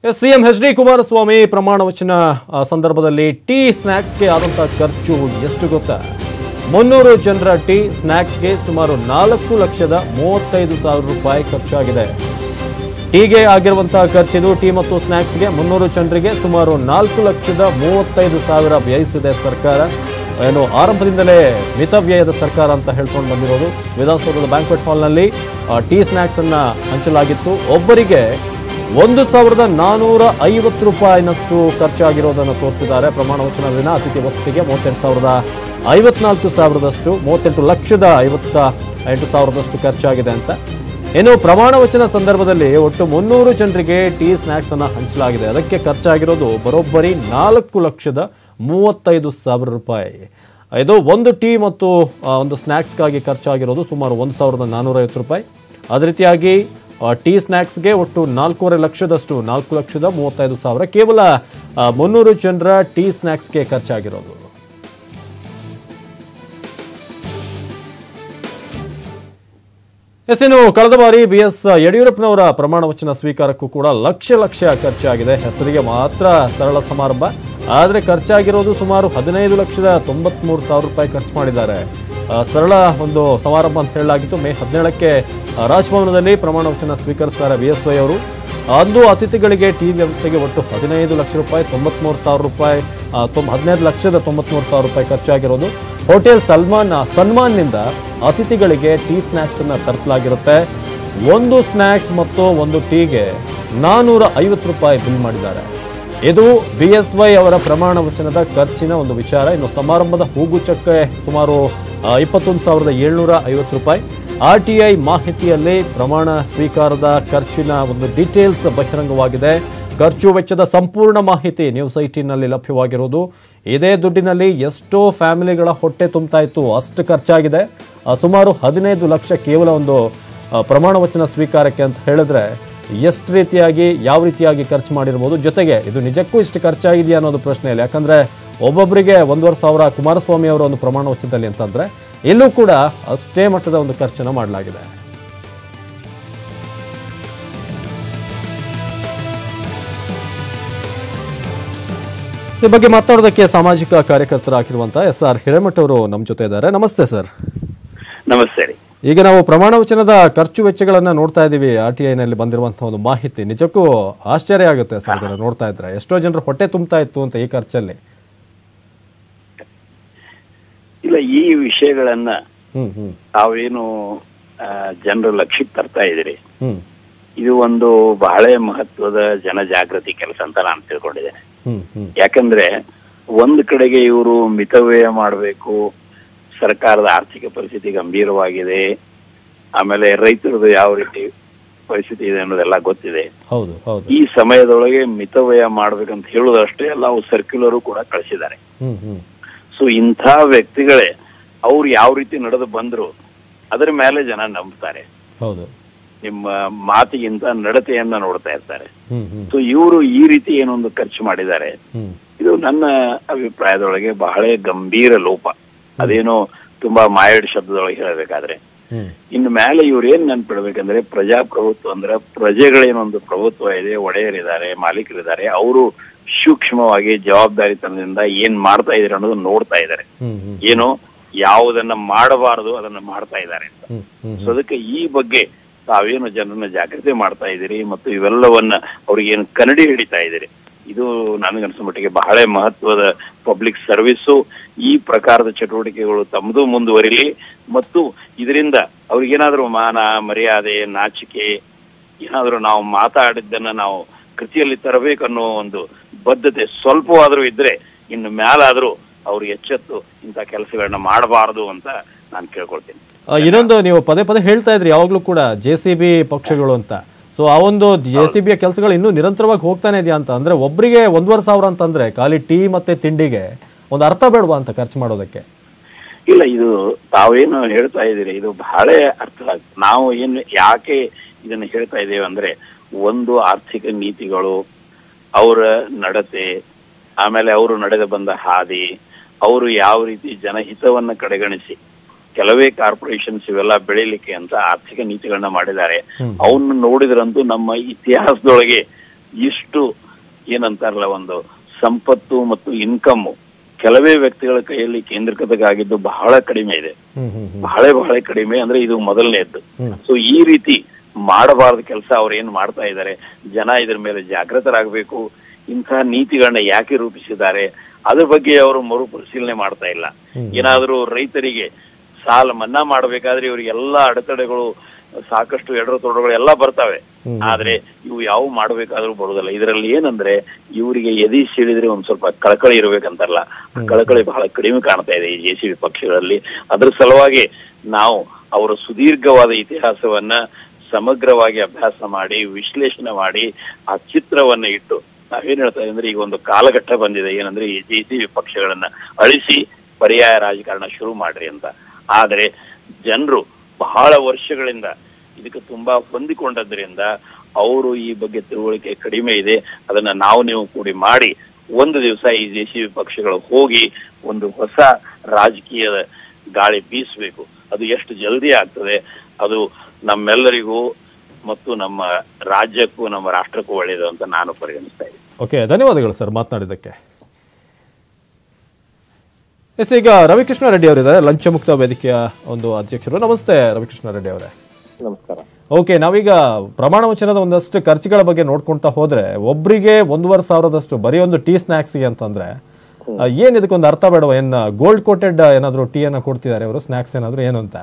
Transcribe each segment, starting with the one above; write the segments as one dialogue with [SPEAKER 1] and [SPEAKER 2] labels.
[SPEAKER 1] S CM H D Kumaraswamy ಪ್ರಮಾಣ ವಚನ ಆ, ಸಂದರ್ಭದಲ್ಲಿ ಟೀ ಸ್ನ್ಯಾಕ್ಸ್ಗೆ ಆದಂತಹ ಖರ್ಚು ಎಷ್ಟು ಗೊತ್ತಾ ಮುನ್ನೂರು ಜನರ ಟೀ ಸ್ನ್ಯಾಕ್ಸ್ಗೆ ಸುಮಾರು ನಾಲ್ಕು ಲಕ್ಷದ ಮೂವತ್ತೈದು ಸಾವಿರ ರೂಪಾಯಿ ಖರ್ಚಾಗಿದೆ ಟೀಗೆ ಆಗಿರುವಂತಹ ಖರ್ಚಿದು ಟೀ ಮತ್ತು ಸ್ನ್ಯಾಕ್ಸ್ಗೆ ಮುನ್ನೂರು ಜನರಿಗೆ ಸುಮಾರು ನಾಲ್ಕು ಲಕ್ಷದ ಮೂವತ್ತೈದು ಸಾವಿರ ವ್ಯಯಿಸಿದೆ ಸರ್ಕಾರ ಏನು ಆರಂಭದಿಂದಲೇ ಮಿತವ್ಯಯದ ಸರ್ಕಾರ ಅಂತ ಹೇಳ್ಕೊಂಡು ಬಂದಿರೋದು ವಿಧಾನಸೌಧದ ಬ್ಯಾಂಕ್ವೆಟ್ ಹಾಲ್ನಲ್ಲಿ ಆ, ಟೀ ಸ್ನ್ಯಾಕ್ಸ್ ಅನ್ನ ಹಂಚಲಾಗಿತ್ತು ಒಬ್ಬರಿಗೆ ಒಂದು ಸಾವಿರದ ನಾನೂರ ಐವತ್ತು ರೂಪಾಯಿನಷ್ಟು ಖರ್ಚಾಗಿರೋದನ್ನು ತೋರಿಸಿದ್ದಾರೆ ಪ್ರಮಾಣ ವಚನ ದಿನ ಅತಿಥಿ ವಸತಿಗೆ ಮೂವತ್ತೆಂಟು ಸಾವಿರದ ಐವತ್ನಾಲ್ಕು ಸಾವಿರದಷ್ಟು ಮೂವತ್ತೆಂಟು ಲಕ್ಷದ ಐವತ್ತ ಎಂಟು ಸಾವಿರದಷ್ಟು ಖರ್ಚಾಗಿದೆ ಅಂತ ಇನ್ನು ಪ್ರಮಾಣ ವಚನ ಸಂದರ್ಭದಲ್ಲಿ ಒಟ್ಟು ಮುನ್ನೂರು ಜನರಿಗೆ ಟೀ ಸ್ನ್ಯಾಕ್ಸ್ ಅನ್ನ ಹಂಚಲಾಗಿದೆ ಅದಕ್ಕೆ ಖರ್ಚಾಗಿರೋದು ಬರೋಬ್ಬರಿ ನಾಲ್ಕು ಲಕ್ಷದ ಮೂವತ್ತೈದು ಸಾವಿರ ರೂಪಾಯಿ ಇದು ಒಂದು ಟೀ ಮತ್ತು ಆ, ಒಂದು ಸ್ನ್ಯಾಕ್ಸ್ಗಾಗಿ ಖರ್ಚಾಗಿರೋದು ಸುಮಾರು ಒಂದು ಸಾವಿರದ ನಾನ್ನೂರೈವತ್ತು ರೂಪಾಯಿ ಅದೇ ರೀತಿಯಾಗಿ ಆ, ಟೀ ಸ್ನ್ಯಾಕ್ಸ್ಗೆ ಒಟ್ಟು ನಾಲ್ಕೂವರೆ ಲಕ್ಷದಷ್ಟು ನಾಲ್ಕು ಲಕ್ಷದ ಮೂವತ್ತೈದು ಸಾವಿರ ಕೇವಲ ಆ, ಮುನ್ನೂರು ಜನರ ಟೀ ಸ್ನ್ಯಾಕ್ಸ್ಗೆ ಖರ್ಚಾಗಿರೋದು ಎಸ್ ಇನ್ನು ಕಳೆದ ಬಾರಿ ಬಿ ಎಸ್ ಯಡಿಯೂರಪ್ಪನವರ ಪ್ರಮಾಣ ವಚನ ಸ್ವೀಕಾರಕ್ಕೂ ಕೂಡ ಲಕ್ಷ ಲಕ್ಷ ಖರ್ಚಾಗಿದೆ ಹೆಸರಿಗೆ ಮಾತ್ರ ಸರಳ ಸಮಾರಂಭ ಆದರೆ ಖರ್ಚಾಗಿರೋದು ಸುಮಾರು ಹದಿನೈದು ಲಕ್ಷದ ತೊಂಬತ್ಮೂರು ಸಾವಿರ ರೂಪಾಯಿ ಖರ್ಚು ಮಾಡಿದ್ದಾರೆ ಆ, ಸರಳ ಒಂದು ಸಮಾರಂಭ ಅಂತ ಹೇಳಲಾಗಿತ್ತು ಮೇ ಹದಿನೇಳಕ್ಕೆ ಆ, ರಾಜಭವನದಲ್ಲಿ ಪ್ರಮಾಣ ವಚನ ಸ್ವೀಕರಿಸ್ತಾರೆ ಬಿ ಎಸ್ ವೈ ಅವರು ಅಂದು ಅತಿಥಿಗಳಿಗೆ ಟಿ ವ್ಯವಸ್ಥೆಗೆ ಒಟ್ಟು ಹದಿನೈದು ಲಕ್ಷ ರೂಪಾಯಿ ತೊಂಬತ್ಮೂರು ಸಾವಿರ ರೂಪಾಯಿ ಆ, ತೊಂಬ ಹದಿನೈದು ಲಕ್ಷದ ತೊಂಬತ್ಮೂರು ಸಾವಿರ ರೂಪಾಯಿ ಖರ್ಚಾಗಿರೋದು ಹೋಟೆಲ್ ಸಲ್ಮಾನ್ ಸನ್ಮಾನ್ನಿಂದ ಅತಿಥಿಗಳಿಗೆ ಟೀ ಸ್ನ್ಯಾಕ್ಸ್ ಅನ್ನ ತರಿಸಲಾಗಿರುತ್ತೆ ಒಂದು ಸ್ನ್ಯಾಕ್ಸ್ ಮತ್ತು ಒಂದು ಟೀಗೆ ನಾನೂರ ಐವತ್ತು ರೂಪಾಯಿ ಬಿಲ್ ಮಾಡಿದ್ದಾರೆ ಇದು ಬಿ ಎಸ್ ವೈ ಅವರ ಪ್ರಮಾಣ ವಚನದ ಖರ್ಚಿನ ಒಂದು ವಿಚಾರ ಇನ್ನು ಸಮಾರಂಭದ ಹೂಗುಚ್ಚಕ್ಕೆ ಸುಮಾರು ಇಪ್ಪತ್ತೊಂದು ಸಾವಿರದ ಏಳ್ನೂರ ಐವತ್ತು ರೂಪಾಯಿ ಆರ್ ಟಿ ಐ ಮಾಹಿತಿಯಲ್ಲಿ ಪ್ರಮಾಣ ಸ್ವೀಕಾರದ ಖರ್ಚಿನ ಒಂದು ಡೀಟೇಲ್ಸ್ ಬಹಿರಂಗವಾಗಿದೆ ಖರ್ಚು ವೆಚ್ಚದ ಸಂಪೂರ್ಣ ಮಾಹಿತಿ ನ್ಯೂಸ್ ಐಟಿನಲ್ಲಿ ಲಭ್ಯವಾಗಿರುವುದು ಇದೇ ದುಡ್ಡಿನಲ್ಲಿ ಎಷ್ಟೋ ಫ್ಯಾಮಿಲಿಗಳ ಹೊಟ್ಟೆ ತುಂಬ್ತಾ ಇತ್ತು ಅಷ್ಟು ಖರ್ಚಾಗಿದೆ ಆ, ಸುಮಾರು ಹದಿನೈದು ಲಕ್ಷ ಕೇವಲ ಒಂದು ಆ, ಪ್ರಮಾಣ ವಚನ ಸ್ವೀಕಾರಕ್ಕೆ ಅಂತ ಹೇಳಿದ್ರೆ ಎಷ್ಟು ರೀತಿಯಾಗಿ ಯಾವ ರೀತಿಯಾಗಿ ಖರ್ಚು ಮಾಡಿರ್ಬೋದು ಜೊತೆಗೆ ಇದು ನಿಜಕ್ಕೂ ಇಷ್ಟು ಖರ್ಚಾಗಿದೆಯಾ ಅನ್ನೋದು ಪ್ರಶ್ನೆ ಇಲ್ಲ ಯಾಕಂದ್ರೆ ಒಬ್ಬೊಬ್ಬರಿಗೆ ಒಂದೂವರೆ ಸಾವಿರ ಕುಮಾರಸ್ವಾಮಿ ಅವರ ಒಂದು ಪ್ರಮಾಣ ವಚನದಲ್ಲಿ ಅಂತಂದ್ರೆ ಇಲ್ಲೂ ಕೂಡ ಅಷ್ಟೇ ಮಟ್ಟದ ಒಂದು ಖರ್ಚನ್ನು ಮಾಡಲಾಗಿದೆ ಈ ಬಗ್ಗೆ ಮಾತಾಡೋದಕ್ಕೆ ಸಾಮಾಜಿಕ ಕಾರ್ಯಕರ್ತರಾಗಿರುವಂತಹ ಎಸ್ ಆರ್ ಹಿರೇಮಠ್ ಅವರು ನಮ್ಮ ಜೊತೆ ಇದ್ದಾರೆ ನಮಸ್ತೆ ಸರ್
[SPEAKER 2] ನಮಸ್ತೆ ರೀ
[SPEAKER 1] ಈಗ ನಾವು ಪ್ರಮಾಣ ವಚನದ ಖರ್ಚು ವೆಚ್ಚಗಳನ್ನ ನೋಡ್ತಾ ಇದ್ದೀವಿ ಆರ್ ಟಿ ಐನಲ್ಲಿ ಬಂದಿರುವಂತಹ ಒಂದು ಮಾಹಿತಿ ನಿಜಕ್ಕೂ ಆಶ್ಚರ್ಯ ಆಗುತ್ತೆ ಸರ್ ಇದನ್ನ ನೋಡ್ತಾ ಇದ್ರೆ ಎಷ್ಟೋ ಜನರು ಹೊಟ್ಟೆ ತುಂಬ್ತಾ ಇತ್ತು ಅಂತ ಈ ಖರ್ಚಲ್ಲಿ
[SPEAKER 2] ಇಲ್ಲ ಈ ವಿಷಯಗಳನ್ನ
[SPEAKER 1] ಹ್ಮ್ ಹ್ಮ್
[SPEAKER 2] ತಾವೇನು ಜನರ ಲಕ್ಷ್ಯಕ್ಕೆ ತರ್ತಾ ಇದ್ದೀರಿ
[SPEAKER 1] ಹ್ಮ್
[SPEAKER 2] ಇದು ಒಂದು ಬಹಳ ಮಹತ್ವದ ಜನಜಾಗೃತಿ ಕೆಲಸ ಅಂತ ನಾನು ತಿಳ್ಕೊಂಡಿದ್ದೇನೆ
[SPEAKER 1] ಹ್ಮ್ ಹ್ಮ್
[SPEAKER 2] ಯಾಕಂದ್ರೆ ಒಂದ್ ಕಡೆಗೆ ಇವರು ಮಿತವ್ಯಯ ಮಾಡಬೇಕು ಸರ್ಕಾರದ ಆರ್ಥಿಕ ಪರಿಸ್ಥಿತಿ ಗಂಭೀರವಾಗಿದೆ ಆಮೇಲೆ ರೈತರದು ಯಾವ ರೀತಿ ಪರಿಸ್ಥಿತಿ ಇದೆ ಅನ್ನೋದೆಲ್ಲ ಗೊತ್ತಿದೆ
[SPEAKER 1] ಹೌದು ಹೌದು
[SPEAKER 2] ಈ ಸಮಯದೊಳಗೆ ಮಿತವ್ಯಯ ಮಾಡ್ಬೇಕಂತ ಹೇಳುದಷ್ಟೇ ಅಲ್ಲ ಅವು ಸರ್ಕ್ಯುಲರು ಕೂಡ ಕಳಿಸಿದ್ದಾರೆ
[SPEAKER 1] ಹ್ಮ್ ಹ್ಮ್
[SPEAKER 2] ಸೊ ಇಂಥ ವ್ಯಕ್ತಿಗಳೇ ಅವ್ರು ಯಾವ ರೀತಿ ನಡೆದು ಬಂದ್ರು ಅದರ ಮೇಲೆ ಜನ ನಂಬ್ತಾರೆ
[SPEAKER 1] ಹೌದು
[SPEAKER 2] ನಿಮ್ಮ ಮಾತಿಗಿಂತ ನಡತೆಯನ್ನ ನೋಡ್ತಾ ಇರ್ತಾರೆ
[SPEAKER 1] ಹ್ಮ್ ಹ್ಮ್
[SPEAKER 2] ಸೊ ಇವರು ಈ ರೀತಿ ಏನೊಂದು ಖರ್ಚು ಮಾಡಿದ್ದಾರೆ
[SPEAKER 1] ಹ್ಮ್
[SPEAKER 2] ಇದು ನನ್ನ ಅಭಿಪ್ರಾಯದೊಳಗೆ ಬಹಳ ಗಂಭೀರ ಲೋಪ ಅದೇನೋ ತುಂಬಾ ಮಾಯಡ್ ಶಬ್ದದೊಳಗೆ ಹೇಳಬೇಕಾದ್ರೆ
[SPEAKER 1] ಹ್ಮ್
[SPEAKER 2] ಇನ್ನು ಮೇಲೆ ಇವ್ರು ಏನ್ ನೆನ್ಪಿಡ್ಬೇಕಂದ್ರೆ ಪ್ರಜಾಪ್ರಭುತ್ವ ಅಂದ್ರೆ ಪ್ರಜೆಗಳೇನೊಂದು ಪ್ರಭುತ್ವ ಇದೆ ಒಡೆಯರಿದ್ದಾರೆ ಮಾಲೀಕರಿದ್ದಾರೆ ಅವರು ಸೂಕ್ಷ್ಮವಾಗಿ ಜವಾಬ್ದಾರಿತನದಿಂದ ಏನ್ ಮಾಡ್ತಾ ಇದಾರೆ ಅನ್ನೋದನ್ನ ನೋಡ್ತಾ ಇದ್ದಾರೆ
[SPEAKER 1] ಹ್ಮ್ ಹ್ಮ್
[SPEAKER 2] ಏನು ಯಾವುದನ್ನ ಮಾಡಬಾರದು ಅದನ್ನ ಮಾಡ್ತಾ ಇದ್ದಾರೆ ಅಂತ
[SPEAKER 1] ಹ್ಮ್ ಹ್ಮ್
[SPEAKER 2] ಸೊ ಅದಕ್ಕೆ ಈ ಬಗ್ಗೆ ತಾವೇನು ಜನರನ್ನ ಜಾಗೃತಿ ಮಾಡ್ತಾ ಇದ್ದೀರಿ ಮತ್ತು ಇವೆಲ್ಲವನ್ನ ಅವ್ರಿಗೇನು ಕನ್ನಡಿ ಹಿಡಿತಾ ಇದ್ದೀರಿ ಇದು ನನಗನ್ಸೋ ಮಟ್ಟಿಗೆ ಬಹಳ ಮಹತ್ವದ ಪಬ್ಲಿಕ್ ಸರ್ವಿಸ್ಸು ಈ ಪ್ರಕಾರದ ಚಟುವಟಿಕೆಗಳು ತಮ್ಮದು ಮುಂದುವರಿಲಿ ಮತ್ತು ಇದರಿಂದ ಅವ್ರಿಗೇನಾದ್ರೂ ಮಾನ ಮರ್ಯಾದೆ ನಾಚಿಕೆ ಏನಾದ್ರೂ ನಾವು ಮಾತಾಡಿದ್ದನ್ನ ನಾವು ಕೃತಿಯಲ್ಲಿ ತರಬೇಕನ್ನೋ ಒಂದು ಬದ್ಧತೆ ಸ್ವಲ್ಪವಾದ್ರೂ ಇದ್ರೆ ಇನ್ನು ಮ್ಯಾಲಾದ್ರೂ ಅವ್ರು ಎಚ್ಚೆತ್ತು ಇಂಥ ಕೆಲಸಗಳನ್ನ ಮಾಡಬಾರದು ಅಂತ ನಾನು ಕೇಳ್ಕೊಳ್ತೀನಿ
[SPEAKER 1] ಆ, ಇನ್ನೊಂದು ನೀವು ಪದೇ ಪದೇ ಹೇಳ್ತಾ ಇದ್ರಿ ಯಾವಾಗ್ಲೂ ಕೂಡ ಜೆ ಸಿ ಬಿ ಪಕ್ಷಗಳು ಅಂತ ಸೊ ಆ ಒಂದು ಜೆ ಸಿ ಬಿಯ ಕೆಲಸಗಳು ಇನ್ನೂ ನಿರಂತರವಾಗಿ ಹೋಗ್ತಾನೆ ಇದೆಯಾ ಅಂತ ಅಂದ್ರೆ ಒಬ್ಬರಿಗೆ ಒಂದೂವರೆ ಸಾವಿರ ಅಂತಂದ್ರೆ ಖಾಲಿ ಟೀ ಮತ್ತೆ ತಿಂಡಿಗೆ ಒಂದು ಅರ್ಥ ಬೇಡವಾ ಅಂತ ಖರ್ಚು ಮಾಡೋದಕ್ಕೆ
[SPEAKER 2] ಇಲ್ಲ ಇದು ತಾವೇನು ಹೇಳ್ತಾ ಇದ್ದೀರಿ ಇದು ಬಹಳ ಅರ್ಥ ಆಗ್ತದೆ ನಾವು ಏನು ಯಾಕೆ ಇದನ್ನ ಹೇಳ್ತಾ ಇದ್ದೇವೆ ಅಂದ್ರೆ ಒಂದು ಆರ್ಥಿಕ ನೀತಿಗಳು ಅವರ ನಡತೆ ಆಮೇಲೆ ಅವರು ನಡೆದು ಬಂದ ಹಾದಿ ಅವರು ಯಾವ ರೀತಿ ಜನಹಿತವನ್ನ ಕಡೆಗಣಿಸಿ ಕೆಲವೇ ಕಾರ್ಪೊರೇಷನ್ಸ್ ಇವೆಲ್ಲ ಬೆಳಿಲಿಕ್ಕೆ ಅಂತ ಆರ್ಥಿಕ ನೀತಿಗಳನ್ನ ಮಾಡಿದ್ದಾರೆ ಅವನ್ನ ನೋಡಿದ್ರಂತೂ ನಮ್ಮ ಇತಿಹಾಸದೊಳಗೆ ಇಷ್ಟು ಏನಂತಾರಲ್ಲ ಒಂದು ಸಂಪತ್ತು ಮತ್ತು ಇನ್ಕಮ್ ಕೆಲವೇ ವ್ಯಕ್ತಿಗಳ ಕೈಯಲ್ಲಿ ಕೇಂದ್ರೀಕೃತವಾಗಿದ್ದು ಬಹಳ ಕಡಿಮೆ ಇದೆ
[SPEAKER 1] ಹ್ಮ್ ಹ್ಮ್ ಹ್ಮ್
[SPEAKER 2] ಬಹಳ ಬಹಳ ಕಡಿಮೆ ಅಂದ್ರೆ ಇದು ಮೊದಲನೇದ್ದು
[SPEAKER 1] ಹ್ಮ್.
[SPEAKER 2] ಸೊ ಈ ರೀತಿ ಮಾಡಬಾರದ ಕೆಲಸ ಅವ್ರು ಏನ್ ಮಾಡ್ತಾ ಇದ್ದಾರೆ ಜನ ಇದ್ರ ಮೇಲೆ ಜಾಗೃತರಾಗಬೇಕು ಇಂತಹ ನೀತಿಗಳನ್ನ ಯಾಕೆ ರೂಪಿಸಿದ್ದಾರೆ ಅದ್ರ ಬಗ್ಗೆ ಅವರು ಮರುಪರಿಶೀಲನೆ ಮಾಡ್ತಾ ಇಲ್ಲ
[SPEAKER 1] ಹ್ಮ್.
[SPEAKER 2] ಏನಾದ್ರೂ ರೈತರಿಗೆ ಸಾಲ ಮನ್ನಾ ಮಾಡಬೇಕಾದ್ರೆ ಇವರಿಗೆಲ್ಲ ಅಡೆತಡೆಗಳು ಸಾಕಷ್ಟು ಎಡರು ತೊಡರುಗಳು ಎಲ್ಲ ಬರ್ತವೆ
[SPEAKER 1] ಹ್ಮ್.
[SPEAKER 2] ಆದ್ರೆ ಇವು ಯಾವ ಮಾಡಬೇಕಾದ್ರೂ ಬರುದಿಲ್ಲ ಇದರಲ್ಲಿ ಏನಂದ್ರೆ ಇವರಿಗೆ ಎದಿ ಸಿಡಿದ್ರೆ ಒಂದ್ ಸ್ವಲ್ಪ ಕಳಕಳಿ ಇರ್ಬೇಕಂತಾರಲ್ಲ ಆ ಕಳಕಳಿ ಬಹಳ ಕಡಿಮೆ ಕಾಣ್ತಾ ಇದೆ ಈ ಜೆ ಸಿ ಬಿ ಪಕ್ಷಗಳಲ್ಲಿ ಅದ್ರ ಸಲುವಾಗಿ ನಾವು ಅವರ ಸುದೀರ್ಘವಾದ ಇತಿಹಾಸವನ್ನ ಸಮಗ್ರವಾಗಿ ಅಭ್ಯಾಸ ಮಾಡಿ ವಿಶ್ಲೇಷಣೆ ಮಾಡಿ ಆ ಚಿತ್ರವನ್ನ ಇಟ್ಟು ನಾವೇನ್ ಹೇಳ್ತಾ ಇದ್ದೀವಿ ಅಂದ್ರೆ ಈಗ ಒಂದು ಕಾಲಘಟ್ಟ ಬಂದಿದೆ ಏನಂದ್ರೆ ಈ ಜೆ ಸಿ ಬಿ ಪಕ್ಷಗಳನ್ನ ಅಳಿಸಿ ಪರ್ಯಾಯ ರಾಜಕಾರಣ ಶುರು ಮಾಡ್ರಿ ಅಂತ ಆದ್ರೆ ಜನರು ಬಹಳ ವರ್ಷಗಳಿಂದ ಇದಕ್ಕೆ ತುಂಬಾ ಹೊಂದಿಕೊಂಡದ್ರಿಂದ ಅವರು ಈ ಬಗ್ಗೆ ತಿಳುವಳಿಕೆ ಕಡಿಮೆ ಇದೆ ಅದನ್ನ ನಾವು ನೀವು ಕೂಡಿ ಮಾಡಿ ಒಂದು ದಿವಸ ಈ ಜೆ ಸಿ ಬಿ ಪಕ್ಷಗಳು ಹೋಗಿ ಒಂದು ಹೊಸ ರಾಜಕೀಯದ ಗಾಳಿ ಬೀಸಬೇಕು ಅದು ಎಷ್ಟು ಜಲ್ದಿ ಆಗ್ತದೆ ಅದು ನಮ್ಮೆಲ್ಲರಿಗೂ ಮತ್ತು ನಮ್ಮ ರಾಜ್ಯಕ್ಕೂ ನಮ್ಮ ರಾಷ್ಟ್ರಕ್ಕೂ ಒಳ್ಳೆಯದು ಅಂತ ನಾನು ಪರಿಗಣಿಸ್ತಾ ಇದ್ದೀನಿ
[SPEAKER 1] ಓಕೆ ಧನ್ಯವಾದಗಳು ಸರ್ ಮಾತನಾಡಿದ್ದಕ್ಕೆ ಎಸ್ ಈಗ ರವಿಕೃಷ್ಣ ರೆಡ್ಡಿ ಅವರಿದ್ದಾರೆ ಲಂಚ ಮುಕ್ತ ವೇದಿಕೆಯ ಒಂದು ಅಧ್ಯಕ್ಷರು ನಮಸ್ತೆ ರವಿಕೃಷ್ಣ ರೆಡ್ಡಿ ಅವರೇ
[SPEAKER 3] ನಮಸ್ಕಾರ
[SPEAKER 1] ಓಕೆ ನಾವೀಗ ಪ್ರಮಾಣ ವಚನದ ಒಂದಷ್ಟು ಖರ್ಚುಗಳ ಬಗ್ಗೆ ನೋಡ್ಕೊಂತಾ ಹೋದ್ರೆ ಒಬ್ರಿಗೆ ಒಂದೂವರೆ ಸಾವಿರದಷ್ಟು ಬರೀ ಒಂದು ಟೀ ಸ್ನಾಕ್ಸ್ಗೆ ಅಂತಂದ್ರೆ ಆ, ಏನ್ ಇದಕ್ಕೊಂದು ಅರ್ಥ ಬೇಡವ ಏನ್ ಗೋಲ್ಡ್ ಕೋಟೆಡ್ ಏನಾದ್ರು ಟೀ ಅನ್ನ ಕೊಡ್ತಿದ್ದಾರೆ ಅವರು ಸ್ನಾಕ್ಸ್ ಏನಾದ್ರು ಏನು ಅಂತ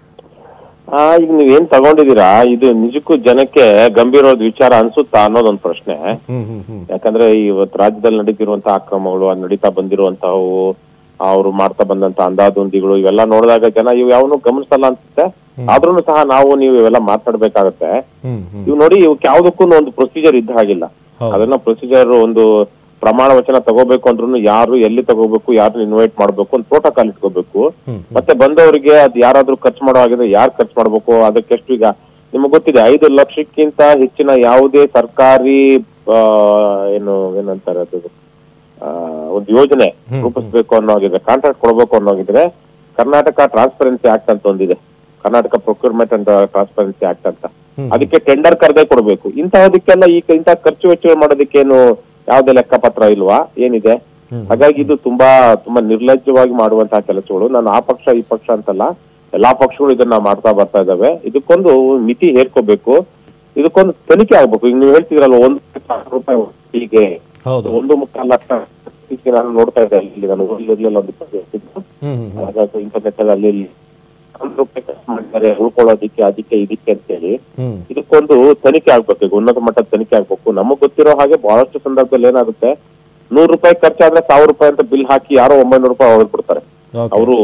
[SPEAKER 3] ಆ ಈಗ ನೀವೇನ್ ತಗೊಂಡಿದ್ದೀರಾ ಇದು ನಿಜಕ್ಕೂ ಜನಕ್ಕೆ ಗಂಭೀರವಾದ ವಿಚಾರ ಅನ್ಸುತ್ತಾ ಅನ್ನೋದೊಂದು ಪ್ರಶ್ನೆ
[SPEAKER 1] ಹ್ಮ್ ಹ್ಮ್ ಹ್ಮ್
[SPEAKER 3] ಯಾಕಂದ್ರೆ ಇವತ್ತು ರಾಜ್ಯದಲ್ಲಿ ನಡೀತಿರುವಂತಹ ಅಕ್ರಮಗಳು ಆ ನಡೀತಾ ಬಂದಿರುವಂತಹವು ಅವರು ಮಾಡ್ತಾ ಬಂದಂತ ಅಂದಾದುಂದಿಗಳು ಇವೆಲ್ಲ ನೋಡಿದಾಗ ಜನ ಇವು ಯಾವನು ಗಮನಿಸಲ್ಲ ಅನ್ಸುತ್ತೆ ಆದ್ರೂ ಸಹ ನಾವು ನೀವು ಇವೆಲ್ಲ ಮಾತಾಡ್ಬೇಕಾಗತ್ತೆ
[SPEAKER 1] ಹ್ಮ್ ಹ್ಮ್
[SPEAKER 3] ಇವ್ ನೋಡಿ ಇವಕ್ಕೆ ಯಾವ್ದಕ್ಕೂ ಒಂದು ಪ್ರೊಸೀಜರ್ ಇದ್ದ ಹಾಗಿಲ್ಲ
[SPEAKER 1] ಹೌದು.
[SPEAKER 3] ಅದನ್ನ ಪ್ರೊಸೀಜರ್ ಒಂದು ಪ್ರಮಾಣ ವಚನ ತಗೋಬೇಕು ಅಂದ್ರೂ ಯಾರು ಎಲ್ಲಿ ತಗೋಬೇಕು ಯಾರನ್ನ ಇನ್ವೈಟ್ ಮಾಡ್ಬೇಕು ಒಂದು ಪ್ರೋಟೋಕಾಲ್ ಇಟ್ಕೋಬೇಕು
[SPEAKER 1] ಹ್ಮ್
[SPEAKER 3] ಮತ್ತೆ ಬಂದವರಿಗೆ ಅದ್ ಯಾರಾದ್ರೂ ಖರ್ಚು ಮಾಡೋ ಹಾಗಿದೆ ಯಾರು ಖರ್ಚು ಮಾಡ್ಬೇಕು ಅದಕ್ಕೆ ಎಷ್ಟು ಈಗ ನಿಮ್ಗೆ ಗೊತ್ತಿದೆ ಐದು ಲಕ್ಷಕ್ಕಿಂತ ಹೆಚ್ಚಿನ ಯಾವುದೇ ಸರ್ಕಾರಿ ಆ, ಏನು ಏನಂತಾರೆ ಅದು ಆ, ಒಂದು ಯೋಜನೆ ರೂಪಿಸ್ಬೇಕು ಅನ್ನೋ ಹಾಗಿದ್ರೆ ಕಾಂಟ್ರಾಕ್ಟ್ ಕೊಡ್ಬೇಕು ಅನ್ನೋ ಹಾಗಿದ್ರೆ ಕರ್ನಾಟಕ ಟ್ರಾನ್ಸ್ಪರೆನ್ಸಿ ಆಕ್ಟ್ ಅಂತ ಒಂದಿದೆ Karnataka procurement and transparency act ಅಂತ
[SPEAKER 1] ಹ್ಮ್.
[SPEAKER 3] ಅದಕ್ಕೆ ಟೆಂಡರ್ ಕರೆದೇ ಕೊಡ್ಬೇಕು ಇಂತಹದಕ್ಕೆಲ್ಲ ಈ ಇಂತಹ ಖರ್ಚು ವೆಚ್ಚ ಮಾಡೋದಕ್ಕೇನು ಯಾವುದೇ ಲೆಕ್ಕಪತ್ರ ಇಲ್ವಾ ಏನಿದೆ
[SPEAKER 1] ಹ್ಮ್.
[SPEAKER 3] ಹಾಗಾಗಿ ಇದು ತುಂಬಾ ತುಂಬಾ ನಿರ್ಲಜ್ಜವಾಗಿ ಮಾಡುವಂತಹ ಕೆಲಸಗಳು ನಾನು ಆ ಪಕ್ಷ ಈ ಪಕ್ಷ ಅಂತಲ್ಲ ಎಲ್ಲಾ ಪಕ್ಷಗಳು ಇದನ್ನ ಮಾಡ್ತಾ ಬರ್ತಾ ಇದಾವೆ ಇದಕ್ಕೊಂದು ಮಿತಿ ಹೇರ್ಕೋಬೇಕು ಇದಕ್ಕೊಂದು ತನಿಖೆ ಆಗ್ಬೇಕು ಈಗ ನೀವು ಹೇಳ್ತಿದ್ರಲ್ಲ ಒಂದು ಸಾವಿರ ರೂಪಾಯಿ ಹೀಗೆ
[SPEAKER 1] ಹೌದು
[SPEAKER 3] ಒಂದು ಮುಕ್ಕಾಲು ಲಕ್ಷ ಇತ್ತೀಚೆಗೆ ನಾನು ನೋಡ್ತಾ ಇದ್ದೆ ಇಲ್ಲಿ ನಾನು ಊರಲ್ಲಿರ್ಲಿಲ್ಲ ಒಂದು ಇಪ್ಪತ್ತು ವರ್ಷದಿಂದ.
[SPEAKER 1] ಹ್ಮ್ ಹ್ಮ್ ಹ್ಮ್
[SPEAKER 3] ಹಾಗಾಗಿ ಇಂಟರ್ನೆಟ್ ಅಲ್ಲಿ ಅಲ್ಲಿ ಇಲ್ಲಿ ಒಂದು ರೂಪಾಯಿ ಖರ್ಚು ಮಾಡಿದ್ದಾರೆ ಉಳ್ಕೊಳ್ಳೋದಿಕ್ಕೆ ಅದಕ್ಕೆ ಇದಕ್ಕೆ ಅಂತೇಳಿ
[SPEAKER 1] ಹ್ಮ್
[SPEAKER 3] ಇದಕ್ಕೊಂದು ತನಿಖೆ ಆಗ್ಬೇಕು ಈಗ ಉನ್ನತ ಮಟ್ಟದ ತನಿಖೆ ಆಗ್ಬೇಕು ನಮಗ್ ಗೊತ್ತಿರೋ ಹಾಗೆ ಬಹಳಷ್ಟು ಸಂದರ್ಭದಲ್ಲಿ ಏನಾಗುತ್ತೆ ನೂರು ರೂಪಾಯಿ ಖರ್ಚಾದ್ರೆ ಸಾವಿರ ರೂಪಾಯಿ ಅಂತ ಬಿಲ್ ಹಾಕಿ ಯಾರೋ ಒಂಬೈನೂರು ರೂಪಾಯಿ ಹೊರಡ್ಬಿಡ್ತಾರೆ
[SPEAKER 1] ಓಕೆ
[SPEAKER 3] ಅವರು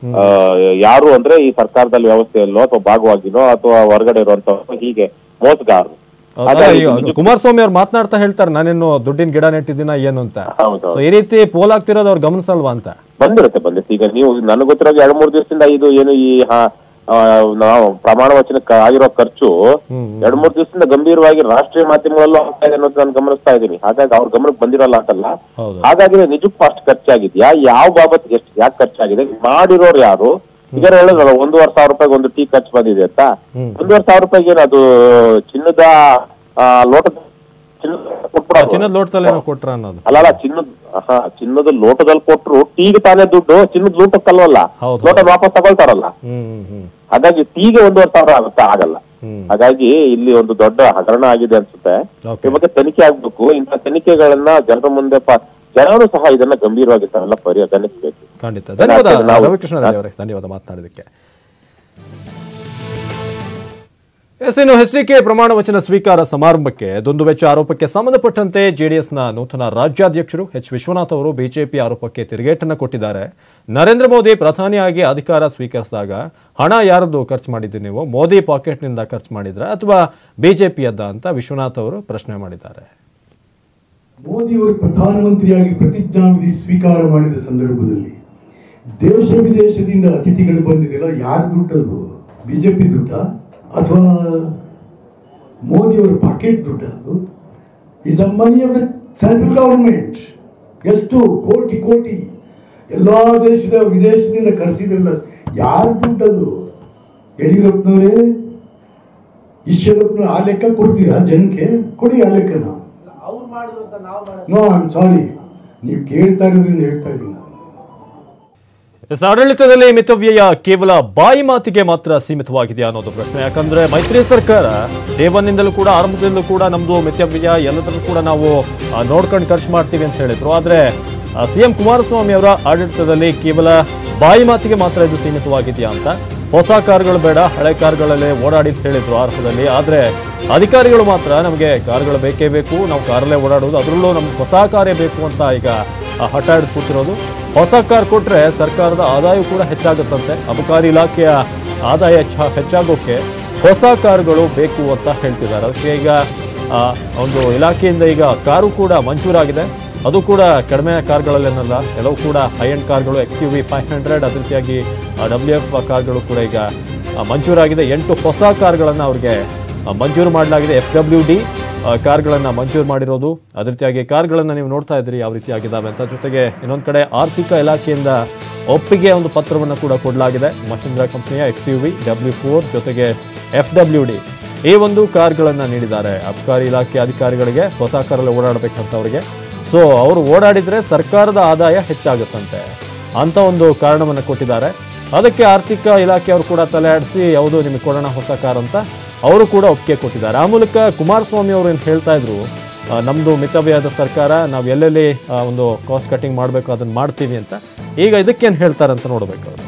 [SPEAKER 3] ಯಾರು ಅಂದ್ರೆ ಈ ಸರ್ಕಾರದಲ್ಲಿ ವ್ಯವಸ್ಥೆಯಲ್ಲೋ ಅಥವಾ ಭಾಗವಾಗಿನೋ ಅಥವಾ ಹೊರಗಡೆ ಇರುವಂತ ಹೀಗೆ ಮೋಸಗಾರರು
[SPEAKER 1] ಹೌದಾ?
[SPEAKER 3] ಹಾಗಾಗಿ
[SPEAKER 1] ಈಗ
[SPEAKER 3] ಇದು-
[SPEAKER 1] ಕುಮಾರಸ್ವಾಮಿ ಅವ್ರು ಮಾತನಾಡ್ತಾ ಹೇಳ್ತಾರೆ ನಾನೇನು ದುಡ್ಡಿನ ಗಿಡ ನೆಟ್ಟಿದ್ದೀನ ಏನು ಅಂತ
[SPEAKER 3] ಹೌದು
[SPEAKER 1] ಸೊ ಈ ರೀತಿ ಪೋಲಾಗ್ತಿರೋದು ಅವ್ರು ಗಮನಿಸಲ್ವಾ ಅಂತ
[SPEAKER 3] ಬಂದಿರುತ್ತೆ ಬಂದಿರುತ್ತೆ ಈಗ ನೀವು ನನಗೆ ಗೊತ್ತಿರೋ ಎರಡ್ ಮೂರು ದಿವಸದಿಂದ ಇದು ಏನು ಈ ಹ- ಆ, ನಾವು ಪ್ರಮಾಣ ವಚನಕ್ಕೆ ಆಗಿರೋ ಖರ್ಚು
[SPEAKER 1] ಹ್ಮ್
[SPEAKER 3] ಎರಡ್ ಮೂರು ದಿವಸದಿಂದ ಗಂಭೀರವಾಗಿ ರಾಷ್ಟ್ರೀಯ ಮಾಧ್ಯಮಗಳಲ್ಲೂ ಆಗ್ತಾ ಇದೆ ಅನ್ನೋದು ನಾನು ಗಮನಿಸ್ತಾ ಇದ್ದೀನಿ ಹಾಗಾಗಿ ಅವ್ರ ಗಮನಕ್ಕೆ ಬಂದಿರಲ್ಲ ಅಂತಲ್ಲ
[SPEAKER 1] ಹೌದು
[SPEAKER 3] ಹಾಗಾಗಿ ನಿಜಕ್ಕೂ ಅಷ್ಟು ಖರ್ಚಾಗಿದ್ಯಾ ಯಾವ ಬಾಬತ್ ಎಷ್ಟು ಯಾಕೆ ಖರ್ಚಾಗಿದೆ ಮಾಡಿರೋರು ಯಾರು ಈಗ ಹೇಳಿದ್ರಲ್ಲ ಒಂದೂವರೆ ಸಾವಿರ ರೂಪಾಯಿಗೆ ಒಂದು ಟೀ ಖರ್ಚು ಬಂದಿದೆ ಅಂತ
[SPEAKER 1] ಹ್ಮ್.
[SPEAKER 3] ಒಂದೂವರೆ ಸಾವಿರ ರೂಪಾಯಿಗೆ ಏನು ಅದು ಚಿನ್ನದ ಆ, ಲೋಟದ ಚಿನ್ನದ ಕೊಟ್ಬಿಡೋದು.
[SPEAKER 1] ಚಿನ್ನದ ಲೋಟದಲ್ಲಿ ಏನೋ ಕೊಟ್ರ ಅನ್ನೋದು
[SPEAKER 3] ಅಲ್ಲ ಅಲ್ಲ ಚಿನ್ನದ ಹಾ ಚಿನ್ನದ ಲೋಟದಲ್ಲಿ ಕೊಟ್ರು ಟೀಗೆ ತಾನೇ ದುಡ್ಡು ಚಿನ್ನದ ಲೋಟಕ್ಕಲ್ವಲ್ಲ
[SPEAKER 1] ಹೌದು.
[SPEAKER 3] ಲೋಟ ವಾಪಸ್ ತಗೊಳ್ತಾರಲ್ಲ
[SPEAKER 1] ಹ್ಮ್ ಹ್ಮ್ ಹ್ಮ್
[SPEAKER 3] ಹಾಗಾಗಿ ಟೀಗೆ ಒಂದೂವರೆ ಸಾವಿರ ಆಗುತ್ತಾ ಆಗಲ್ಲ
[SPEAKER 1] ಹ್ಮ್
[SPEAKER 3] ಹಾಗಾಗಿ ಇಲ್ಲಿ ಒಂದು ದೊಡ್ಡ ಹಗರಣ ಆಗಿದೆ ಅನ್ಸುತ್ತೆ
[SPEAKER 1] ಓಕೆ
[SPEAKER 3] ಈ ಬಗ್ಗೆ ತನಿಖೆ ಆಗ್ಬೇಕು ಇಂಥ ತನಿಖೆಗಳನ್ನ ಜನರ ಮುಂದೆ ಪ- ಜನರು ಸಹ ಇದನ್ನ ಗಂಭೀರವಾಗಿ ತಾವೆಲ್ಲ ಪರಿಗಣಿಸಬೇಕು
[SPEAKER 1] ಖಂಡಿತ ಧನ್ಯವಾದ
[SPEAKER 3] ನಾವು-
[SPEAKER 1] ರವಿಕೃಷ್ಣ ರೆಡ್ಡಿ ಅವರೇ ಧನ್ಯವಾದ ಮಾತನಾಡಿದಕ್ಕೆ ಎಸ್ ಇನ್ನು ಎಸ್ಡಿಕೆ ಪ್ರಮಾಣ ವಚನ ಸ್ವೀಕಾರ ಸಮಾರಂಭಕ್ಕೆ ದುಂದು ವೆಚ್ಚ ಆರೋಪಕ್ಕೆ ಸಂಬಂಧಪಟ್ಟಂತೆ ಜೆಡಿಎಸ್ನ ನೂತನ ರಾಜ್ಯಾಧ್ಯಕ್ಷರು ಎಚ್ ವಿಶ್ವನಾಥ್ ಅವರು ಬಿಜೆಪಿ ಆರೋಪಕ್ಕೆ ತಿರುಗೇಟನ್ನು ಕೊಟ್ಟಿದ್ದಾರೆ ನರೇಂದ್ರ ಮೋದಿ ಪ್ರಧಾನಿಯಾಗಿ ಅಧಿಕಾರ ಸ್ವೀಕರಿಸಿದಾಗ ಹಣ ಯಾರದ್ದು ಖರ್ಚು ಮಾಡಿದ್ದೀರಿ ನೀವು ಮೋದಿ ಪಾಕೆಟ್ನಿಂದ ಖರ್ಚು ಮಾಡಿದ್ರ ಅಥವಾ ಬಿಜೆಪಿಯದ್ದ ಅಂತ ವಿಶ್ವನಾಥ್ ಅವರು ಪ್ರಶ್ನೆ ಮಾಡಿದ್ದಾರೆ
[SPEAKER 4] ಮೋದಿಯವರು ಪ್ರಧಾನಮಂತ್ರಿಯಾಗಿ ಪ್ರತಿಜ್ಞಾವಿಧಿ ಸ್ವೀಕಾರ ಮಾಡಿದ ಸಂದರ್ಭದಲ್ಲಿ ದೇಶ ವಿದೇಶದಿಂದ ಅತಿಥಿಗಳು ಬಂದಿದೆಯಲ್ಲ ಯಾರ ದುಡ್ಡದು ಬಿಜೆಪಿ ದುಡ್ಡ ಅಥವಾ ಮೋದಿಯವರ ಪಾಕೆಟ್ ದುಡ್ಡ ಅದು is a money of the central government ಎಷ್ಟು ಕೋಟಿ ಕೋಟಿ ಎಲ್ಲ ದೇಶದ ವಿದೇಶದಿಂದ ಕರೆಸಿದ್ರಲ್ಲ ಯಾರ ದುಡ್ಡದು ಯಡಿಯೂರಪ್ಪನವರೇ ಈಶ್ವರಪ್ಪನ ಆ ಲೆಕ್ಕ ಕೊಡ್ತೀರಾ ಜನಕ್ಕೆ ಕೊಡಿ ಆ ಲೆಕ್ಕನ ನೋ ಐ ಆಮ್ ಸಾರಿ ನೀವು ಕೇಳ್ತಾ ಇರೋದ್ರಿಂದ ಹೇಳ್ತಾ ಇದ್ದೀನಿ ನಾನು
[SPEAKER 1] ಎಸ್, ಆಡಳಿತದಲ್ಲಿ ಮಿತವ್ಯಯ ಕೇವಲ ಬಾಯಿ ಮಾತಿಗೆ ಮಾತ್ರ ಸೀಮಿತವಾಗಿದೆಯಾ ಅನ್ನೋದು ಪ್ರಶ್ನೆ ಯಾಕಂದ್ರೆ ಮೈತ್ರಿ ಸರ್ಕಾರ ಡೇ ಒನ್ನಿಂದಲೂ ಕೂಡ ಆರಂಭದಿಂದಲೂ ಕೂಡ ನಮ್ದು ಮಿತವ್ಯಯ ಎಲ್ಲದನ್ನು ಕೂಡ ನಾವು ಆ, ನೋಡ್ಕೊಂಡು ಖರ್ಚು ಮಾಡ್ತೀವಿ ಅಂತ ಹೇಳಿದ್ರು ಆದ್ರೆ ಸಿಎಂ ಕುಮಾರಸ್ವಾಮಿ ಅವರ ಆಡಳಿತದಲ್ಲಿ ಕೇವಲ ಬಾಯಿ ಮಾತಿಗೆ ಮಾತ್ರ ಇದು ಸೀಮಿತವಾಗಿದೆಯಾ ಅಂತ ಹೊಸ ಕಾರುಗಳು ಬೇಡ ಹಳೆ ಕಾರುಗಳಲ್ಲೇ ಓಡಾಡಿ ಅಂತ ಹೇಳಿದ್ರು ಆರಂಭದಲ್ಲಿ ಆದ್ರೆ ಅಧಿಕಾರಿಗಳು ಮಾತ್ರ ನಮಗೆ ಕಾರುಗಳು ಬೇಕೇ ಬೇಕು ನಾವು ಕಾರಲ್ಲೇ ಓಡಾಡೋದು ಅದರಲ್ಲೂ ನಮ್ಗೆ ಹೊಸ ಕಾರೇ ಬೇಕು ಅಂತ ಈಗ ಆ, ಹಠ ಹಿಡಿದು ಕೂತಿರೋದು ಹೊಸ ಕಾರ್ ಕೊಟ್ರೆ ಸರ್ಕಾರದ ಆದಾಯ ಕೂಡ ಹೆಚ್ಚಾಗುತ್ತಂತೆ ಅಬಕಾರಿ ಇಲಾಖೆಯ ಆದಾಯ ಹೆಚ್ಚ- ಹೆಚ್ಚಾಗೋಕೆ ಹೊಸ ಕಾರುಗಳು ಬೇಕು ಅಂತ ಹೇಳ್ತಿದ್ದಾರೆ ಅದಕ್ಕೆ ಈಗ ಆ, ಒಂದು ಇಲಾಖೆಯಿಂದ ಈಗ ಕಾರು ಕೂಡ ಮಂಜೂರಾಗಿದೆ ಅದು ಕೂಡ ಕಡಿಮೆ ಕಾರ್ಗಳಲ್ಲೇನಲ್ಲ ಎಲ್ಲವೂ ಕೂಡ ಹೈ ಎಂಡ್ ಕಾರ್ಗಳು X U V five hundred ಅದೇ ರೀತಿಯಾಗಿ ಡಬ್ಲ್ಯೂ ಎಫ್ ಕಾರ್ಗಳು ಕೂಡ ಈಗ ಆ, ಮಂಜೂರಾಗಿದೆ ಎಂಟು ಹೊಸ ಕಾರ್ಗಳನ್ನು ಅವ್ರಿಗೆ ಆ, ಮಂಜೂರು ಮಾಡಲಾಗಿದೆ ಎಫ್ ಡಬ್ಲ್ಯೂ ಡಿ ಕಾರ್ಗಳನ್ನು ಮಂಜೂರು ಮಾಡಿರೋದು ಅದೇ ರೀತಿಯಾಗಿ ಕಾರ್ಗಳನ್ನು ನೀವು ನೋಡ್ತಾ ಇದ್ರಿ ಯಾವ ರೀತಿಯಾಗಿದ್ದಾವೆ ಅಂತ ಜೊತೆಗೆ ಇನ್ನೊಂದು ಕಡೆ ಆರ್ಥಿಕ ಇಲಾಖೆಯಿಂದ ಒಪ್ಪಿಗೆ ಒಂದು ಪತ್ರವನ್ನು ಕೂಡ ಕೊಡಲಾಗಿದೆ ಮಹೀಂದ್ರಾ ಕಂಪನಿಯ X U V W four ಜೊತೆಗೆ ಎಫ್ ಡಬ್ಲ್ಯೂ ಡಿ ಈ ಒಂದು ಕಾರ್ಗಳನ್ನು ನೀಡಿದ್ದಾರೆ ಅಬಕಾರಿ ಇಲಾಖೆ ಅಧಿಕಾರಿಗಳಿಗೆ ಹೊಸ ಕಾರಲ್ಲಿ ಓಡಾಡಬೇಕಂತವರಿಗೆ ಸೊ ಅವರು ಓಡಾಡಿದ್ರೆ ಸರ್ಕಾರದ ಆದಾಯ ಹೆಚ್ಚಾಗುತ್ತಂತೆ ಅಂತ ಒಂದು ಕಾರಣವನ್ನು ಕೊಟ್ಟಿದ್ದಾರೆ ಅದಕ್ಕೆ ಆರ್ಥಿಕ ಇಲಾಖೆಯವರು ಕೂಡ ತಲೆ ಆಡಿಸಿ ಯಾವುದು ನಿಮಗೆ ಕೊಡೋಣ ಹೊಸ ಕಾರ್ ಅಂತ ಅವರು ಕೂಡ ಒಪ್ಪಿಗೆ ಕೊಟ್ಟಿದ್ದಾರೆ ಆ ಮೂಲಕ ಕುಮಾರಸ್ವಾಮಿ ಅವರು ಏನು ಹೇಳ್ತಾ ಇದ್ರು ಆ, ನಮ್ದು ಮಿತವ್ಯಯದ ಸರ್ಕಾರ ನಾವು ಎಲ್ಲೆಲ್ಲಿ ಆ, ಒಂದು ಕಾಸ್ಟ್ ಕಟಿಂಗ್ ಮಾಡಬೇಕು ಅದನ್ನ ಮಾಡ್ತೀವಿ ಅಂತ ಈಗ ಇದಕ್ಕೇನು ಹೇಳ್ತಾರೆ ಅಂತ ನೋಡಬೇಕು ಅವರು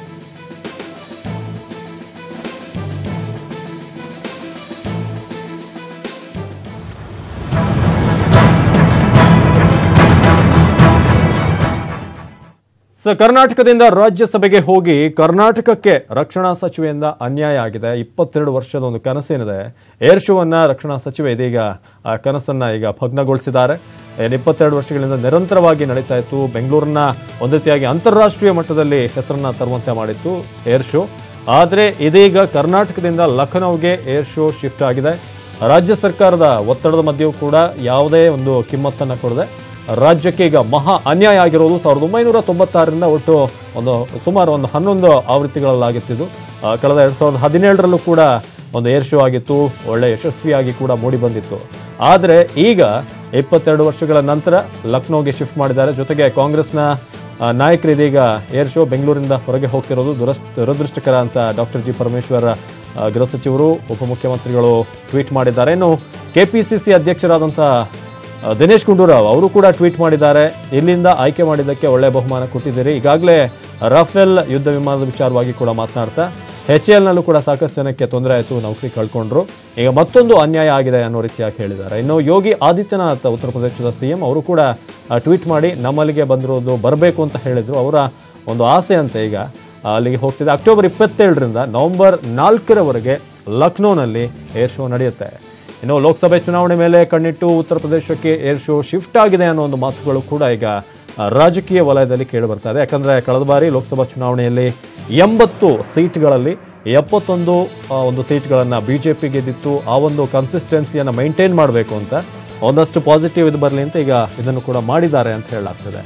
[SPEAKER 1] ಸೊ ಕರ್ನಾಟಕದಿಂದ ರಾಜ್ಯಸಭೆಗೆ ಹೋಗಿ ಕರ್ನಾಟಕಕ್ಕೆ ರಕ್ಷಣಾ ಸಚಿವೆಯಿಂದ ಅನ್ಯಾಯ ಆಗಿದೆ ಇಪ್ಪತ್ತೆರಡು ವರ್ಷದ ಒಂದು ಕನಸೇನಿದೆ ಏರ್ ಶೋವನ್ನ ರಕ್ಷಣಾ ಸಚಿವೆ ಇದೀಗ ಆ ಕನಸನ್ನ ಈಗ ಭಗ್ನಗೊಳಿಸಿದ್ದಾರೆ ಏನು ಇಪ್ಪತ್ತೆರಡು ವರ್ಷಗಳಿಂದ ನಿರಂತರವಾಗಿ ನಡೀತಾ ಇತ್ತು ಬೆಂಗಳೂರನ್ನ ಒಂದು ರೀತಿಯಾಗಿ ಅಂತಾರಾಷ್ಟ್ರೀಯ ಮಟ್ಟದಲ್ಲಿ ಹೆಸರನ್ನ ತರುವಂತೆ ಮಾಡಿತ್ತು ಏರ್ ಶೋ ಆದರೆ ಇದೀಗ ಕರ್ನಾಟಕದಿಂದ ಲಖನೌಗೆ ಏರ್ ಶೋ ಶಿಫ್ಟ್ ಆಗಿದೆ ರಾಜ್ಯ ಸರ್ಕಾರದ ಒತ್ತಡದ ಮಧ್ಯೆಯೂ ಕೂಡ ಯಾವುದೇ ಒಂದು ಕಿಮ್ಮತ್ತನ್ನು ಕೊಡದೆ ರಾಜ್ಯಕ್ಕೆ ಈಗ ಮಹಾ ಅನ್ಯಾಯ ಆಗಿರೋದು ಸಾವಿರದ ಒಂಬೈನೂರ ತೊಂಬತ್ತಾರರಿಂದ ಒಟ್ಟು ಒಂದು ಸುಮಾರು ಒಂದು ಹನ್ನೊಂದು ಆವೃತ್ತಿಗಳಲ್ಲಾಗಿತ್ತಿದ್ದು ಆ, ಕಳೆದ ಎರಡು ಸಾವಿರದ ಹದಿನೇಳರಲ್ಲೂ ಕೂಡ ಒಂದು ಏರ್ ಶೋ ಆಗಿತ್ತು ಒಳ್ಳೆ ಯಶಸ್ವಿಯಾಗಿ ಕೂಡ ಮೂಡಿ ಬಂದಿತ್ತು ಆದರೆ ಈಗ ಇಪ್ಪತ್ತೆರಡು ವರ್ಷಗಳ ನಂತರ ಲಕ್ನೋಗೆ ಶಿಫ್ಟ್ ಮಾಡಿದ್ದಾರೆ ಜೊತೆಗೆ ಕಾಂಗ್ರೆಸ್ನ ಆ, ನಾಯಕರು ಇದೀಗ ಏರ್ ಶೋ ಬೆಂಗಳೂರಿಂದ ಹೊರಗೆ ಹೋಗ್ತಿರೋದು ದುರಸ್ ದುರದೃಷ್ಟಕರ ಅಂತ ಡಾಕ್ಟರ್ ಜಿ ಪರಮೇಶ್ವರ್ ಆ, ಗೃಹ ಸಚಿವರು ಉಪಮುಖ್ಯಮಂತ್ರಿಗಳು ಟ್ವೀಟ್ ಮಾಡಿದ್ದಾರೆ ಇನ್ನು ಕೆಪಿಸಿಸಿ ಅಧ್ಯಕ್ಷರಾದಂಥ ಆ, ದಿನೇಶ್ ಗುಂಡೂರಾವ್ ಅವರು ಕೂಡ ಟ್ವೀಟ್ ಮಾಡಿದ್ದಾರೆ ಇಲ್ಲಿಂದ ಆಯ್ಕೆ ಮಾಡಿದ್ದಕ್ಕೆ ಒಳ್ಳೆ ಬಹುಮಾನ ಕೊಟ್ಟಿದ್ದೀರಿ ಈಗಾಗಲೇ ರಫೇಲ್ ಯುದ್ಧ ವಿಮಾನದ ವಿಚಾರವಾಗಿ ಕೂಡ ಮಾತನಾಡ್ತಾ ಎಚ್ ಎಲ್ನಲ್ಲೂ ಕೂಡ ಸಾಕಷ್ಟು ಜನಕ್ಕೆ ತೊಂದರೆ ಆಯಿತು ನೌಕರಿ ಕಳ್ಕೊಂಡ್ರು ಈಗ ಮತ್ತೊಂದು ಅನ್ಯಾಯ ಆಗಿದೆ ಅನ್ನೋ ರೀತಿಯಾಗಿ ಹೇಳಿದ್ದಾರೆ ಇನ್ನು ಯೋಗಿ ಆದಿತ್ಯನಾಥ್ ಉತ್ತರ ಪ್ರದೇಶದ ಸಿಎಂ ಅವರು ಕೂಡ ಟ್ವೀಟ್ ಮಾಡಿ ನಮ್ಮಲ್ಲಿಗೆ ಬಂದಿರೋದು ಬರಬೇಕು ಅಂತ ಹೇಳಿದ್ರು ಅವರ ಒಂದು ಆಸೆ ಅಂತ ಈಗ ಅಲ್ಲಿಗೆ ಹೋಗ್ತಿದೆ ಅಕ್ಟೋಬರ್ ಇಪ್ಪತ್ತೇಳರಿಂದ ನವೆಂಬರ್ ನಾಲ್ಕರವರೆಗೆ ಲಕ್ನೋನಲ್ಲಿ ಏರ್ ಶೋ ನಡೆಯುತ್ತೆ ಇನ್ನು ಲೋಕಸಭೆ ಚುನಾವಣೆ ಮೇಲೆ ಕಣ್ಣಿಟ್ಟು ಉತ್ತರ ಪ್ರದೇಶಕ್ಕೆ ಏರ್ ಶೋ ಶಿಫ್ಟ್ ಆಗಿದೆ ಅನ್ನೋ ಒಂದು ಮಾತುಗಳು ಕೂಡ ಈಗ ಆ, ರಾಜಕೀಯ ವಲಯದಲ್ಲಿ ಕೇಳಿ ಬರ್ತಾ ಇದೆ ಯಾಕಂದ್ರೆ ಕಳೆದ ಬಾರಿ ಲೋಕಸಭಾ ಚುನಾವಣೆಯಲ್ಲಿ ಎಂಬತ್ತು ಸೀಟ್ಗಳಲ್ಲಿ ಎಪ್ಪತ್ತೊಂದು ಆ, ಒಂದು ಸೀಟ್ಗಳನ್ನು ಬಿ ಜೆ ಪಿ ಗೆದ್ದಿತ್ತು ಆ ಒಂದು ಕನ್ಸಿಸ್ಟೆನ್ಸಿಯನ್ನು ಮೈಂಟೈನ್ ಮಾಡಬೇಕು ಅಂತ ಒಂದಷ್ಟು ಪಾಸಿಟಿವ್ ಇದು ಬರಲಿ ಅಂತ ಈಗ ಇದನ್ನು ಕೂಡ ಮಾಡಿದ್ದಾರೆ ಅಂತ ಹೇಳಲಾಗ್ತದೆ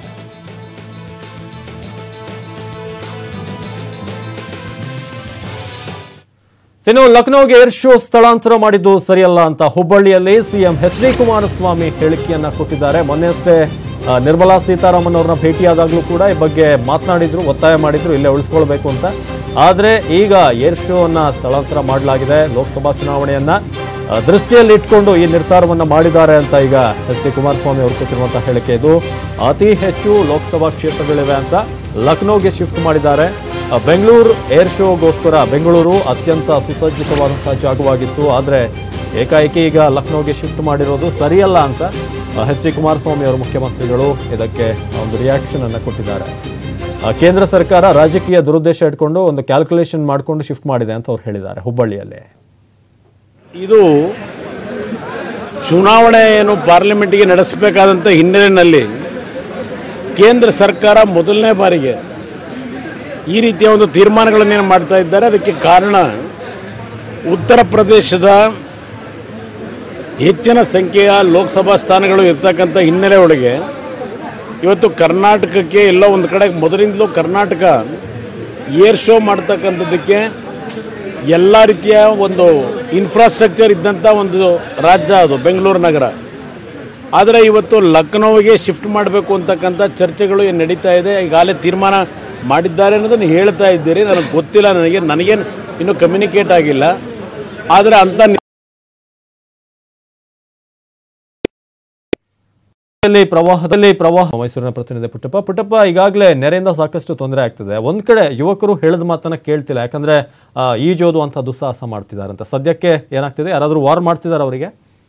[SPEAKER 1] ಇನ್ನು ಲಕ್ನೋಗೆ ಏರ್ ಶೋ ಸ್ಥಳಾಂತರ ಮಾಡಿದ್ದು ಸರಿಯಲ್ಲ ಅಂತ ಹುಬ್ಬಳ್ಳಿಯಲ್ಲಿ ಸಿಎಂ ಎಚ್ ಡಿ ಕುಮಾರಸ್ವಾಮಿ ಹೇಳಿಕೆಯನ್ನ ಕೊಟ್ಟಿದ್ದಾರೆ ಮೊನ್ನೆಯಷ್ಟೇ ಆ, ನಿರ್ಮಲಾ ಸೀತಾರಾಮನ್ ಅವ್ರನ್ನ ಭೇಟಿಯಾದಾಗಲೂ ಕೂಡ ಈ ಬಗ್ಗೆ ಮಾತನಾಡಿದ್ರು ಒತ್ತಾಯ ಮಾಡಿದ್ರು ಇಲ್ಲೇ ಉಳಿಸ್ಕೊಳ್ಬೇಕು ಅಂತ ಆದ್ರೆ ಈಗ ಏರ್ ಶೋ ಅನ್ನ ಸ್ಥಳಾಂತರ ಮಾಡಲಾಗಿದೆ ಲೋಕಸಭಾ ಚುನಾವಣೆಯನ್ನ ಆ, ದೃಷ್ಟಿಯಲ್ಲಿ ಇಟ್ಕೊಂಡು ಈ ನಿರ್ಧಾರವನ್ನ ಮಾಡಿದ್ದಾರೆ ಅಂತ ಈಗ ಎಚ್ ಡಿ ಕುಮಾರಸ್ವಾಮಿ ಅವರು ಕೊಟ್ಟಿರುವಂತಹ ಹೇಳಿಕೆ ಇದು ಅತಿ ಹೆಚ್ಚು ಲೋಕಸಭಾ ಕ್ಷೇತ್ರಗಳಿವೆ ಅಂತ ಲಕ್ನೋಗೆ ಶಿಫ್ಟ್ ಮಾಡಿದ್ದಾರೆ ಆ, ಬೆಂಗಳೂರು ಏರ್ ಶೋಗೋಸ್ಕರ ಬೆಂಗಳೂರು ಅತ್ಯಂತ ಸುಸಜ್ಜಿತವಾದಂತಹ ಜಾಗವಾಗಿತ್ತು ಆದರೆ ಏಕಾಏಕಿ ಈಗ ಲಕ್ನೋಗೆ ಶಿಫ್ಟ್ ಮಾಡಿರೋದು ಸರಿಯಲ್ಲ ಅಂತ ಎಚ್ ಡಿ ಕುಮಾರಸ್ವಾಮಿ ಅವರು ಮುಖ್ಯಮಂತ್ರಿಗಳು ಇದಕ್ಕೆ ಒಂದು ರಿಯಾಕ್ಷನ್ ಅನ್ನು ಕೊಟ್ಟಿದ್ದಾರೆ ಆ, ಕೇಂದ್ರ ಸರ್ಕಾರ ರಾಜಕೀಯ ದುರುದ್ದೇಶ ಇಟ್ಕೊಂಡು ಒಂದು ಕ್ಯಾಲ್ಕುಲೇಷನ್ ಮಾಡಿಕೊಂಡು ಶಿಫ್ಟ್ ಮಾಡಿದೆ ಅಂತ ಅವ್ರು ಹೇಳಿದ್ದಾರೆ ಹುಬ್ಬಳ್ಳಿಯಲ್ಲಿ
[SPEAKER 5] ಇದು ಚುನಾವಣೆ ಏನು ಪಾರ್ಲಿಮೆಂಟ್ಗೆ ನಡೆಸಬೇಕಾದಂಥ ಹಿನ್ನೆಲೆಯಲ್ಲಿ ಕೇಂದ್ರ ಸರ್ಕಾರ ಮೊದಲನೇ ಬಾರಿಗೆ ಈ ರೀತಿಯ ಒಂದು ತೀರ್ಮಾನಗಳನ್ನೇನು ಮಾಡ್ತಾ ಇದ್ದಾರೆ ಅದಕ್ಕೆ ಕಾರಣ ಉತ್ತರ ಪ್ರದೇಶದ ಹೆಚ್ಚಿನ ಸಂಖ್ಯೆಯ ಲೋಕಸಭಾ ಸ್ಥಾನಗಳು ಇರ್ತಕ್ಕಂಥ ಹಿನ್ನೆಲೆ ಒಳಗೆ ಇವತ್ತು ಕರ್ನಾಟಕಕ್ಕೆ ಎಲ್ಲ ಒಂದು ಕಡೆ ಮೊದಲಿಂದಲೂ ಕರ್ನಾಟಕ ಏರ್ ಶೋ ಮಾಡ್ತಕ್ಕಂಥದ್ದಕ್ಕೆ ಎಲ್ಲ ರೀತಿಯ ಒಂದು ಇನ್ಫ್ರಾಸ್ಟ್ರಕ್ಚರ್ ಇದ್ದಂಥ ಒಂದು ರಾಜ್ಯ ಅದು ಬೆಂಗಳೂರು ನಗರ ಆದರೆ ಇವತ್ತು ಲಕ್ನೋವಿಗೆ ಶಿಫ್ಟ್ ಮಾಡಬೇಕು ಅಂತಕ್ಕಂಥ ಚರ್ಚೆಗಳು ಏನು ನಡೀತಾ ಇದೆ ಈಗಾಗಲೇ ತೀರ್ಮಾನ ಮಾಡಿದ್ದಾರೆ ಅನ್ನೋದನ್ನು ಹೇಳ್ತಾ ಇದ್ದೀರಿ ನನಗೆ ಗೊತ್ತಿಲ್ಲ ನನಗೆ ನನಗೇನು ಇನ್ನೂ ಕಮ್ಯುನಿಕೇಟ್ ಆಗಿಲ್ಲ ಆದರೆ ಅಂಥ
[SPEAKER 1] ಇಲ್ಲಿ ಪ್ರವಾಹದಲ್ಲಿ ಪ್ರವಾಹ ಮೈಸೂರಿನ ಪ್ರತಿನಿಧಿ ಪುಟ್ಟಪ್ಪ ಪುಟ್ಟಪ್ಪ ಈಗಾಗಲೇ ನೆರೆಯಿಂದ ಸಾಕಷ್ಟು ತೊಂದರೆ ಆಗ್ತಿದೆ ಒಂದ್ ಕಡೆ ಯುವಕರು ಹೇಳಿದ ಮಾತನ್ನ ಕೇಳ್ತಿಲ್ಲ ಯಾಕಂದ್ರೆ ಆ, ಈಜೋದು ಅಂತ ದುಸ್ಸಾಹಸ ಮಾಡ್ತಿದಾರಂತೆ ಸದ್ಯಕ್ಕೆ ಏನಾಗ್ತಿದೆ ಯಾರಾದ್ರೂ ವಾರ್ ಮಾಡ್ತಿದಾರ ಅವರಿಗೆ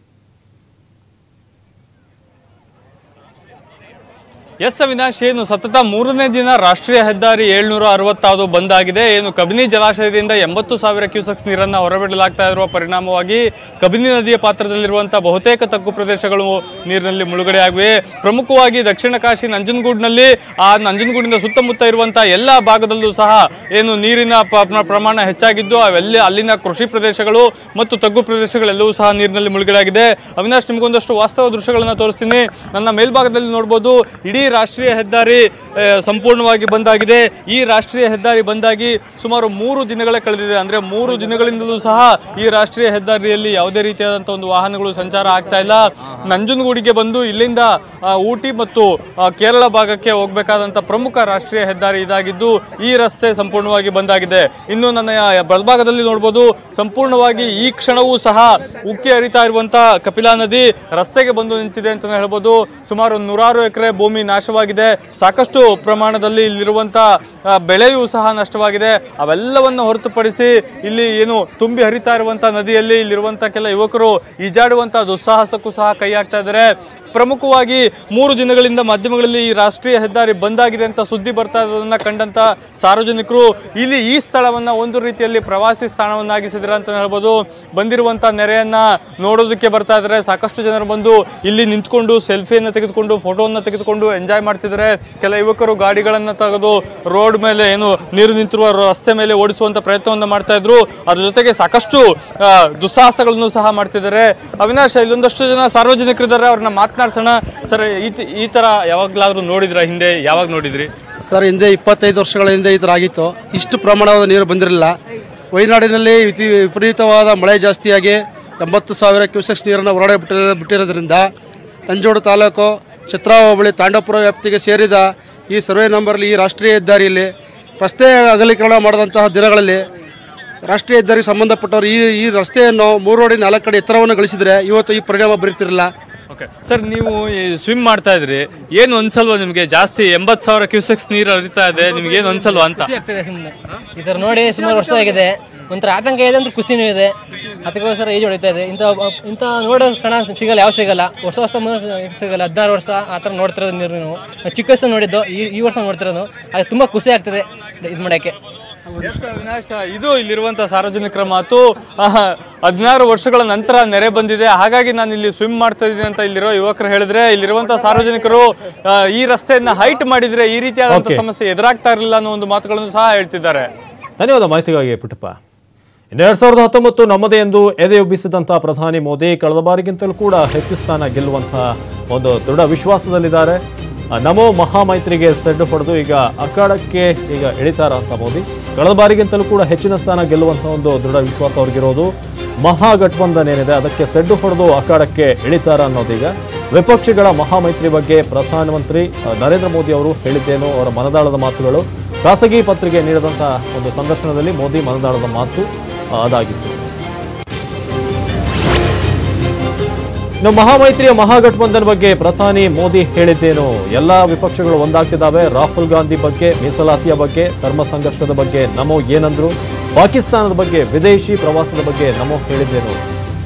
[SPEAKER 6] ಎಸ್ ಅವಿನಾಶ್ ಏನು ಸತತ ಮೂರನೇ ದಿನ ರಾಷ್ಟ್ರೀಯ ಹೆದ್ದಾರಿ ಏಳ್ನೂರ ಅರವತ್ತಾರು ಬಂದ್ ಆಗಿದೆ ಏನು ಕಬಿನಿ ಜಲಾಶಯದಿಂದ ಎಂಬತ್ತು ಸಾವಿರ ಕ್ಯೂಸೆಕ್ಸ್ ನೀರನ್ನು ಹೊರಬಿಡಲಾಗ್ತಾ ಇರುವ ಪರಿಣಾಮವಾಗಿ ಕಬಿನಿ ನದಿಯ ಪಾತ್ರದಲ್ಲಿರುವಂತಹ ಬಹುತೇಕ ತಗ್ಗು ಪ್ರದೇಶಗಳು ನೀರಿನಲ್ಲಿ ಮುಳುಗಡೆ ಆಗಿವೆ ಪ್ರಮುಖವಾಗಿ ದಕ್ಷಿಣ ಕಾಶಿ ನಂಜನಗೂಡಿನಲ್ಲಿ ಆ ನಂಜನಗೂಡಿನ ಸುತ್ತಮುತ್ತ ಇರುವಂತಹ ಎಲ್ಲ ಭಾಗದಲ್ಲೂ ಸಹ ಏನು ನೀರಿನ ಪ- ಪ್ರ- ಪ್ರಮಾಣ ಹೆಚ್ಚಾಗಿದ್ದು ಅವೆಲ್ಲ ಅಲ್ಲಿನ ಕೃಷಿ ಪ್ರದೇಶಗಳು ಮತ್ತು ತಗ್ಗು ಪ್ರದೇಶಗಳೆಲ್ಲವೂ ಸಹ ನೀರಿನಲ್ಲಿ ಮುಳುಗಡೆ ಆಗಿದೆ ಅವಿನಾಶ್ ನಿಮಗೊಂದಷ್ಟು ವಾಸ್ತವ ದೃಶ್ಯಗಳನ್ನ ತೋರಿಸ್ತೀನಿ ನನ್ನ ಮೇಲ್ಭಾಗದಲ್ಲಿ ನೋಡ್ಬೋದು ಇಡೀ ರಾಷ್ಟ್ರೀಯ ಹೆದ್ದಾರಿ ಆ, ಸಂಪೂರ್ಣವಾಗಿ ಬಂದಾಗಿದೆ ಈ ರಾಷ್ಟ್ರೀಯ ಹೆದ್ದಾರಿ ಬಂದಾಗಿ ಸುಮಾರು ಮೂರು ದಿನಗಳೇ ಕಳೆದಿದೆ ಅಂದ್ರೆ ಮೂರು ದಿನಗಳಿಂದಲೂ ಸಹ ಈ ರಾಷ್ಟ್ರೀಯ ಹೆದ್ದಾರಿಯಲ್ಲಿ ಯಾವುದೇ ರೀತಿಯಾದಂತಹ ಒಂದು ವಾಹನಗಳು ಸಂಚಾರ ಆಗ್ತಾ ಇಲ್ಲ ನಂಜನಗೂಡಿಗೆ ಬಂದು ಇಲ್ಲಿಂದ ಆ, ಊಟಿ ಮತ್ತು ಆ, ಕೇರಳ ಭಾಗಕ್ಕೆ ಹೋಗಬೇಕಾದಂತ ಪ್ರಮುಖ ರಾಷ್ಟ್ರೀಯ ಹೆದ್ದಾರಿ ಇದಾಗಿದ್ದು ಈ ರಸ್ತೆ ಸಂಪೂರ್ಣವಾಗಿ ಬಂದಾಗಿದೆ ಇನ್ನು ನನ್ನ ಬಲಭಾಗದಲ್ಲಿ ನೋಡ್ಬೋದು ಸಂಪೂರ್ಣವಾಗಿ ಈ ಕ್ಷಣವೂ ಸಹ ಉಕ್ಕಿ ಹರಿತಾ ಇರುವಂತಹ ಕಪಿಲಾ ನದಿ ರಸ್ತೆಗೆ ಬಂದು ನಿಂತಿದೆ ಅಂತ ಹೇಳ್ಬೋದು ಸುಮಾರು ನೂರಾರು ಎಕರೆ ಭೂಮಿ ನಾಶವಾಗಿದೆ ಸಾಕಷ್ಟು ಪ್ರಮಾಣದಲ್ಲಿ ಇಲ್ಲಿರುವಂತಹ ಆ, ಬೆಳೆಯೂ ಸಹ ನಷ್ಟವಾಗಿದೆ ಅವೆಲ್ಲವನ್ನು ಹೊರತುಪಡಿಸಿ ಇಲ್ಲಿ ಏನು ತುಂಬಿ ಹರಿತಾ ಇರುವಂತಹ ನದಿಯಲ್ಲಿ ಇಲ್ಲಿರುವಂತಹ ಕೆಲ ಯುವಕರು ಈಜಾಡುವಂತಹ ದುಸ್ಸಾಹಸಕ್ಕೂ ಸಹ ಕೈ ಹಾಕ್ತಾ ಇದ್ದಾರೆ ಪ್ರಮುಖವಾಗಿ ಮೂರು ದಿನಗಳಿಂದ ಮಾಧ್ಯಮಗಳಲ್ಲಿ ಈ ರಾಷ್ಟ್ರೀಯ ಹೆದ್ದಾರಿ ಬಂದಾಗಿದೆ ಅಂತ ಸುದ್ದಿ ಬರ್ತಾ ಇರೋದನ್ನ ಕಂಡಂತ ಸಾರ್ವಜನಿಕರು ಇಲ್ಲಿ ಈ ಸ್ಥಳವನ್ನ ಒಂದು ರೀತಿಯಲ್ಲಿ ಪ್ರವಾಸಿ ಸ್ಥಾನವನ್ನಾಗಿಸಿದ್ರೆ ಅಂತ ಹೇಳ್ಬೋದು ಬಂದಿರುವಂತ ನೆರೆಯನ್ನ ನೋಡೋದಕ್ಕೆ ಬರ್ತಾ ಇದ್ದಾರೆ ಸಾಕಷ್ಟು ಜನರು ಬಂದು ಇಲ್ಲಿ ನಿಂತ್ಕೊಂಡು ಸೆಲ್ಫಿಯನ್ನ ತೆಗೆದುಕೊಂಡು ಫೋಟೋವನ್ನ ತೆಗೆದುಕೊಂಡು ಎಂಜಾಯ್ ಮಾಡ್ತಿದ್ದಾರೆ ಕೆಲ ಯುವಕರು ಗಾಡಿಗಳನ್ನ ತೆಗೆದು ರೋಡ್ ಮೇಲೆ ಏನು ನೀರು ನಿಂತಿರುವ ರಸ್ತೆ ಮೇಲೆ ಓಡಿಸುವಂತ ಪ್ರಯತ್ನವನ್ನ ಮಾಡ್ತಾ ಇದ್ರು ಅದ್ರ ಜೊತೆಗೆ ಸಾಕಷ್ಟು ಆ, ದುಸ್ಸಾಹಸಗಳನ್ನು ಸಹ ಮಾಡ್ತಿದ್ದಾರೆ ಅವಿನಾಶ್ ಇಲ್ಲೊಂದಷ್ಟು ಜನ ಸಾರ್ವಜನಿಕರಿದ್ದಾರೆ ಅವ್ರನ್ನ ಮಾತನಾಡ್ಸೋಣ ಸರ್ ಈ ತಿ- ಈ ತರ ಯಾವಾಗ್ಲಾದ್ರೂ ನೋಡಿದ್ರ ಹಿಂದೆ ಯಾವಾಗ ನೋಡಿದ್ರಿ
[SPEAKER 7] ಸರ್ ಹಿಂದೆ ಇಪ್ಪತ್ತೈದು ವರ್ಷಗಳ ಹಿಂದೆ ಈ ಥರ ಆಗಿತ್ತು ಇಷ್ಟು ಪ್ರಮಾಣವಾದ ನೀರು ಬಂದಿರಲಿಲ್ಲ ವಯನಾಡಿನಲ್ಲಿ ವಿತಿ ವಿಪರೀತವಾದ ಮಳೆ ಜಾಸ್ತಿಯಾಗಿ ಎಂಬತ್ತು ಸಾವಿರ ಕ್ಯೂಸೆಕ್ಸ್ ನೀರನ್ನು ಹೊರಗಡೆ ಬಿಟ್ಟಿರೋ ಬಿಟ್ಟಿರೋದ್ರಿಂದ ನಂಜೋಡು ತಾಲೂಕು ಚಿತ್ರಾ ಹೋಬಳಿ ತಾಂಡಾಪುರ ವ್ಯಾಪ್ತಿಗೆ ಸೇರಿದ ಈ ಸರ್ವೆ ನಂಬರ್ಲಿ ಈ ರಾಷ್ಟ್ರೀಯ ಹೆದ್ದಾರಿಯಲ್ಲಿ ರಸ್ತೆ ಅಗಲೀಕರಣ ಮಾಡಿದಂತಹ ದಿನಗಳಲ್ಲಿ ರಾಷ್ಟ್ರೀಯ ಹೆದ್ದಾರಿಗೆ ಸಂಬಂಧಪಟ್ಟವರು ಈ ಈ ರಸ್ತೆಯನ್ನು ಮೂರು ಅಡಿ ನಾಲ್ಕು ಅಡಿ ಎತ್ತರವನ್ನು ಗಳಿಸಿದರೆ ಇವತ್ತು ಈ ಪರಿಣಾಮ ಬೀರ್ತಿರಲಿಲ್ಲ
[SPEAKER 6] ಓಕೆ ಸರ್ ನೀವು ಸ್ವಿಮ್ ಮಾಡ್ತಾ ಇದ್ರಿ ಏನು ಅನ್ಸಲ್ವಾ ನಿಮ್ಗೆ ಜಾಸ್ತಿ ಎಂಬತ್ ಸಾವಿರ ಕ್ಯೂಸೆಕ್ಸ್ ನೀರು ಹರಿತಾ ಇದೆ ನಿಮ್ಗೆ ಏನು ಅನ್ಸಲ್ವಾ ಅಂತ
[SPEAKER 8] ಖುಷಿ ಆಗ್ತದೆ ಸುಮ್ಮನೆ ಈ ಥರ ನೋಡಿ ಸುಮಾರು ವರ್ಷ ಆಗಿದೆ ಒಂಥರ ಆತಂಕ ಇದೆ ಅಂದ್ರೆ ಖುಷಿನೂ ಇದೆ ಅದಕ್ಕೋಸ್ಕರ ಈಜು ಹೊಡಿತಾ ಇದೆ ಇಂಥ ಇಂಥ ನೋಡೋ ಕ್ಷಣ ಸಿಗಲ್ಲ ಯಾವ ಸಿಗಲ್ಲ ಹೊಸ ಹೊಸ ಮನುಷ್ಯ ಸಿಗಲ್ಲ ಹದಿನಾರು ವರ್ಷ ಆ ಥರ ನೋಡ್ತಿರೋದು ನೀರು ನಾವು ನಾವು ಚಿಕ್ಕ ವಯಸ್ಸು ನೋಡಿದ್ದು ಈ ಈ ವರ್ಷ ನೋಡ್ತಿರೋದು ಅದು ತುಂಬ ಖುಷಿ ಆಗ್ತದೆ ಇದು ಮಾಡೋಕ್ಕೆ
[SPEAKER 6] ಎಸ್ ಅವಿನಾಶ್ ಇದು ಇಲ್ಲಿರುವಂತಹ ಸಾರ್ವಜನಿಕರ ಮಾತು ಹದಿನಾರು ವರ್ಷಗಳ ನಂತರ ನೆರೆ ಬಂದಿದೆ ಹಾಗಾಗಿ ನಾನು ಇಲ್ಲಿ ಸ್ವಿಮ್ ಮಾಡ್ತಾ ಇದ್ದೀನಿ ಅಂತ ಇಲ್ಲಿರೋ ಯುವಕರು ಹೇಳಿದ್ರೆ ಇಲ್ಲಿರುವಂತಹ ಸಾರ್ವಜನಿಕರು ಆ, ಈ ರಸ್ತೆಯನ್ನ ಹೈಟ್ ಮಾಡಿದ್ರೆ ಈ ರೀತಿಯಾದಂತಹ
[SPEAKER 1] Okay.
[SPEAKER 6] ಸಮಸ್ಯೆ ಎದುರಾಗ್ತಾ ಇರಲಿಲ್ಲ ಅನ್ನೋ ಒಂದು ಮಾತುಗಳನ್ನು ಸಹ ಹೇಳ್ತಿದ್ದಾರೆ
[SPEAKER 1] ಧನ್ಯವಾದ ಮಾಹಿತಿಗಾಗಿ ಪುಟ್ಟಪ್ಪ ಇನ್ನು ಎರಡ್ ಸಾವಿರದ ಹತ್ತೊಂಬತ್ತು ನಮ್ಮದೇ ಎಂದು ಎದೆಯುಬ್ಬಿಸಿದಂತಹ ಪ್ರಧಾನಿ ಮೋದಿ ಕಳೆದ ಬಾರಿಗಿಂತಲೂ ಕೂಡ ಹೆಚ್ಚು ಸ್ಥಾನ ಗೆಲ್ಲುವಂತಹ ಒಂದು ದೃಢ ವಿಶ್ವಾಸದಲ್ಲಿದ್ದಾರೆ ಆ, ನಮೋ ಮಹಾಮೈತ್ರಿಗೆ ಸೆಡ್ಡು ಹೊಡೆದು ಈಗ ಅಖಾಡಕ್ಕೆ ಈಗ ಇಳಿತಾರ ಅಂತ ಮೋದಿ ಕಳೆದ ಬಾರಿಗಿಂತಲೂ ಕೂಡ ಹೆಚ್ಚಿನ ಸ್ಥಾನ ಗೆಲ್ಲುವಂತಹ ಒಂದು ದೃಢ ವಿಶ್ವಾಸ ಅವ್ರಿಗಿರೋದು ಮಹಾಗಠಬಂಧನ್ ಏನಿದೆ ಅದಕ್ಕೆ ಸೆಡ್ಡು ಹೊಡೆದು ಅಖಾಡಕ್ಕೆ ಇಳಿತಾರ ಅನ್ನೋದೀಗ ವಿಪಕ್ಷಗಳ ಮಹಾಮೈತ್ರಿ ಬಗ್ಗೆ ಪ್ರಧಾನಮಂತ್ರಿ ಆ, ನರೇಂದ್ರ ಮೋದಿ ಅವರು ಹೇಳಿದ್ದೇನೋ ಅವರ ಮನದಾಳದ ಮಾತುಗಳು ಖಾಸಗಿ ಪತ್ರಿಕೆ ನೀಡಿದಂತಹ ಒಂದು ಸಂದರ್ಶನದಲ್ಲಿ ಮೋದಿ ಮನದಾಳದ ಮಾತು ಆ, ಅದಾಗಿತ್ತು ಇನ್ನು ಮಹಾಮೈತ್ರಿಯ ಮಹಾಗಠಬಂಧನ್ ಬಗ್ಗೆ ಪ್ರಧಾನಿ ಮೋದಿ ಹೇಳಿದ್ದೇನು ಎಲ್ಲಾ ವಿಪಕ್ಷಗಳು ಒಂದಾಗ್ತಿದ್ದಾವೆ ರಾಹುಲ್ ಗಾಂಧಿ ಬಗ್ಗೆ ಮೀಸಲಾತಿಯ ಬಗ್ಗೆ ಧರ್ಮ ಸಂಘರ್ಷದ ಬಗ್ಗೆ ನಮೋ ಏನಂದ್ರು ಪಾಕಿಸ್ತಾನದ ಬಗ್ಗೆ ವಿದೇಶಿ ಪ್ರವಾಸದ ಬಗ್ಗೆ ನಮೋ ಹೇಳಿದ್ದೇನು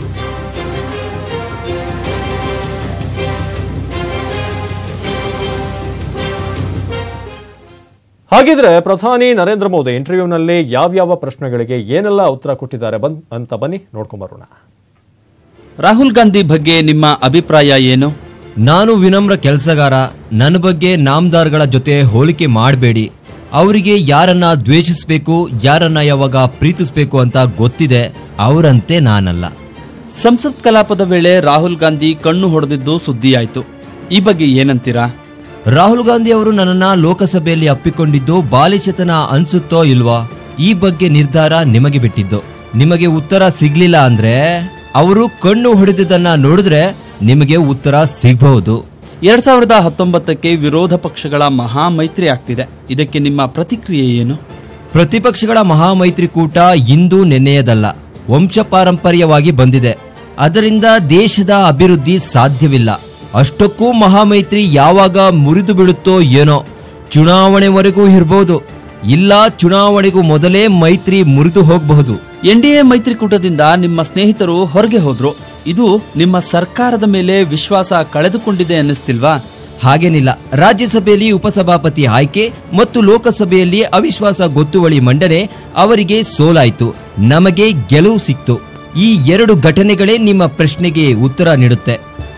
[SPEAKER 1] ಹಾಗಿದ್ರೆ ಪ್ರಧಾನಿ ನರೇಂದ್ರ ಮೋದಿ ಇಂಟರ್ವ್ಯೂನಲ್ಲಿ ಯಾವ್ಯಾವ ಪ್ರಶ್ನೆಗಳಿಗೆ ಏನೆಲ್ಲ ಉತ್ತರ ಕೊಟ್ಟಿದ್ದಾರೆ ಬಂದ್ ಅಂತ ಬನ್ನಿ ನೋಡ್ಕೊಂಬರೋಣ
[SPEAKER 9] ರಾಹುಲ್ ಗಾಂಧಿ ಬಗ್ಗೆ ನಿಮ್ಮ ಅಭಿಪ್ರಾಯ ಏನು
[SPEAKER 10] ನಾನು ವಿನಮ್ರ ಕೆಲಸಗಾರ ನನ್ನ ಬಗ್ಗೆ ನಾಮದಾರ್ಗಳ ಜೊತೆ ಹೋಲಿಕೆ ಮಾಡಬೇಡಿ ಅವರಿಗೆ ಯಾರನ್ನ ದ್ವೇಷಿಸಬೇಕು ಯಾರನ್ನ ಯಾವಾಗ ಪ್ರೀತಿಸಬೇಕು ಅಂತ ಗೊತ್ತಿದೆ ಅವರಂತೆ ನಾನಲ್ಲ
[SPEAKER 9] ಸಂಸತ್ ಕಲಾಪದ ವೇಳೆ ರಾಹುಲ್ ಗಾಂಧಿ ಕಣ್ಣು ಹೊಡೆದಿದ್ದು ಸುದ್ದಿಯಾಯ್ತು ಈ ಬಗ್ಗೆ ಏನಂತೀರಾ
[SPEAKER 10] ರಾಹುಲ್ ಗಾಂಧಿ ಅವರು ನನ್ನನ್ನ ಲೋಕಸಭೆಯಲ್ಲಿ ಅಪ್ಪಿಕೊಂಡಿದ್ದು ಬಾಲಿಶತನ ಅನ್ಸುತ್ತೋ ಇಲ್ವಾ ಈ ಬಗ್ಗೆ ನಿರ್ಧಾರ ನಿಮಗೆ ಬಿಟ್ಟಿದ್ದು ನಿಮಗೆ ಉತ್ತರ ಸಿಗ್ಲಿಲ್ಲ ಅಂದ್ರೆ ಅವರು ಕಣ್ಣು ಹೊಡೆದಿದ್ದನ್ನ ನೋಡಿದ್ರೆ ನಿಮಗೆ ಉತ್ತರ ಸಿಗಬಹುದು
[SPEAKER 9] ಎರಡ್ ಸಾವಿರದ ಹತ್ತೊಂಬತ್ತಕ್ಕೆ ವಿರೋಧ ಪಕ್ಷಗಳ ಮಹಾಮೈತ್ರಿ ಆಗ್ತಿದೆ ಇದಕ್ಕೆ ನಿಮ್ಮ ಪ್ರತಿಕ್ರಿಯೆ ಏನು
[SPEAKER 10] ಪ್ರತಿಪಕ್ಷಗಳ ಮಹಾಮೈತ್ರಿಕೂಟ ಇಂದು ನೆನ್ನೆಯದಲ್ಲ ವಂಶ ಪಾರಂಪರ್ಯವಾಗಿ ಬಂದಿದೆ ಅದರಿಂದ ದೇಶದ ಅಭಿವೃದ್ಧಿ ಸಾಧ್ಯವಿಲ್ಲ ಅಷ್ಟಕ್ಕೂ ಮಹಾಮೈತ್ರಿ ಯಾವಾಗ ಮುರಿದು ಬಿಡುತ್ತೋ ಏನೋ ಚುನಾವಣೆವರೆಗೂ ಇರಬಹುದು ಇಲ್ಲ ಚುನಾವಣೆಗೂ ಮೊದಲೇ ಮೈತ್ರಿ ಮುರಿದು ಹೋಗಬಹುದು
[SPEAKER 9] ಎನ್ಡಿಎ ಮೈತ್ರಿಕೂಟದಿಂದ ನಿಮ್ಮ ಸ್ನೇಹಿತರು ಹೊರಗೆ ಹೋದ್ರು ಇದು ನಿಮ್ಮ ಸರ್ಕಾರದ ಮೇಲೆ ವಿಶ್ವಾಸ ಕಳೆದುಕೊಂಡಿದೆ ಅನ್ನಿಸ್ತಿಲ್ವಾ
[SPEAKER 10] ಹಾಗೇನಿಲ್ಲ ರಾಜ್ಯಸಭೆಯಲ್ಲಿ ಉಪಸಭಾಪತಿ ಆಯ್ಕೆ ಮತ್ತು ಲೋಕಸಭೆಯಲ್ಲಿ ಅವಿಶ್ವಾಸ ಗೊತ್ತುವಳಿ ಮಂಡನೆ ಅವರಿಗೆ ಸೋಲಾಯಿತು ನಮಗೆ ಗೆಲುವು ಸಿಕ್ತು ಈ ಎರಡು ಘಟನೆಗಳೇ ನಿಮ್ಮ ಪ್ರಶ್ನೆಗೆ ಉತ್ತರ ನೀಡುತ್ತೆ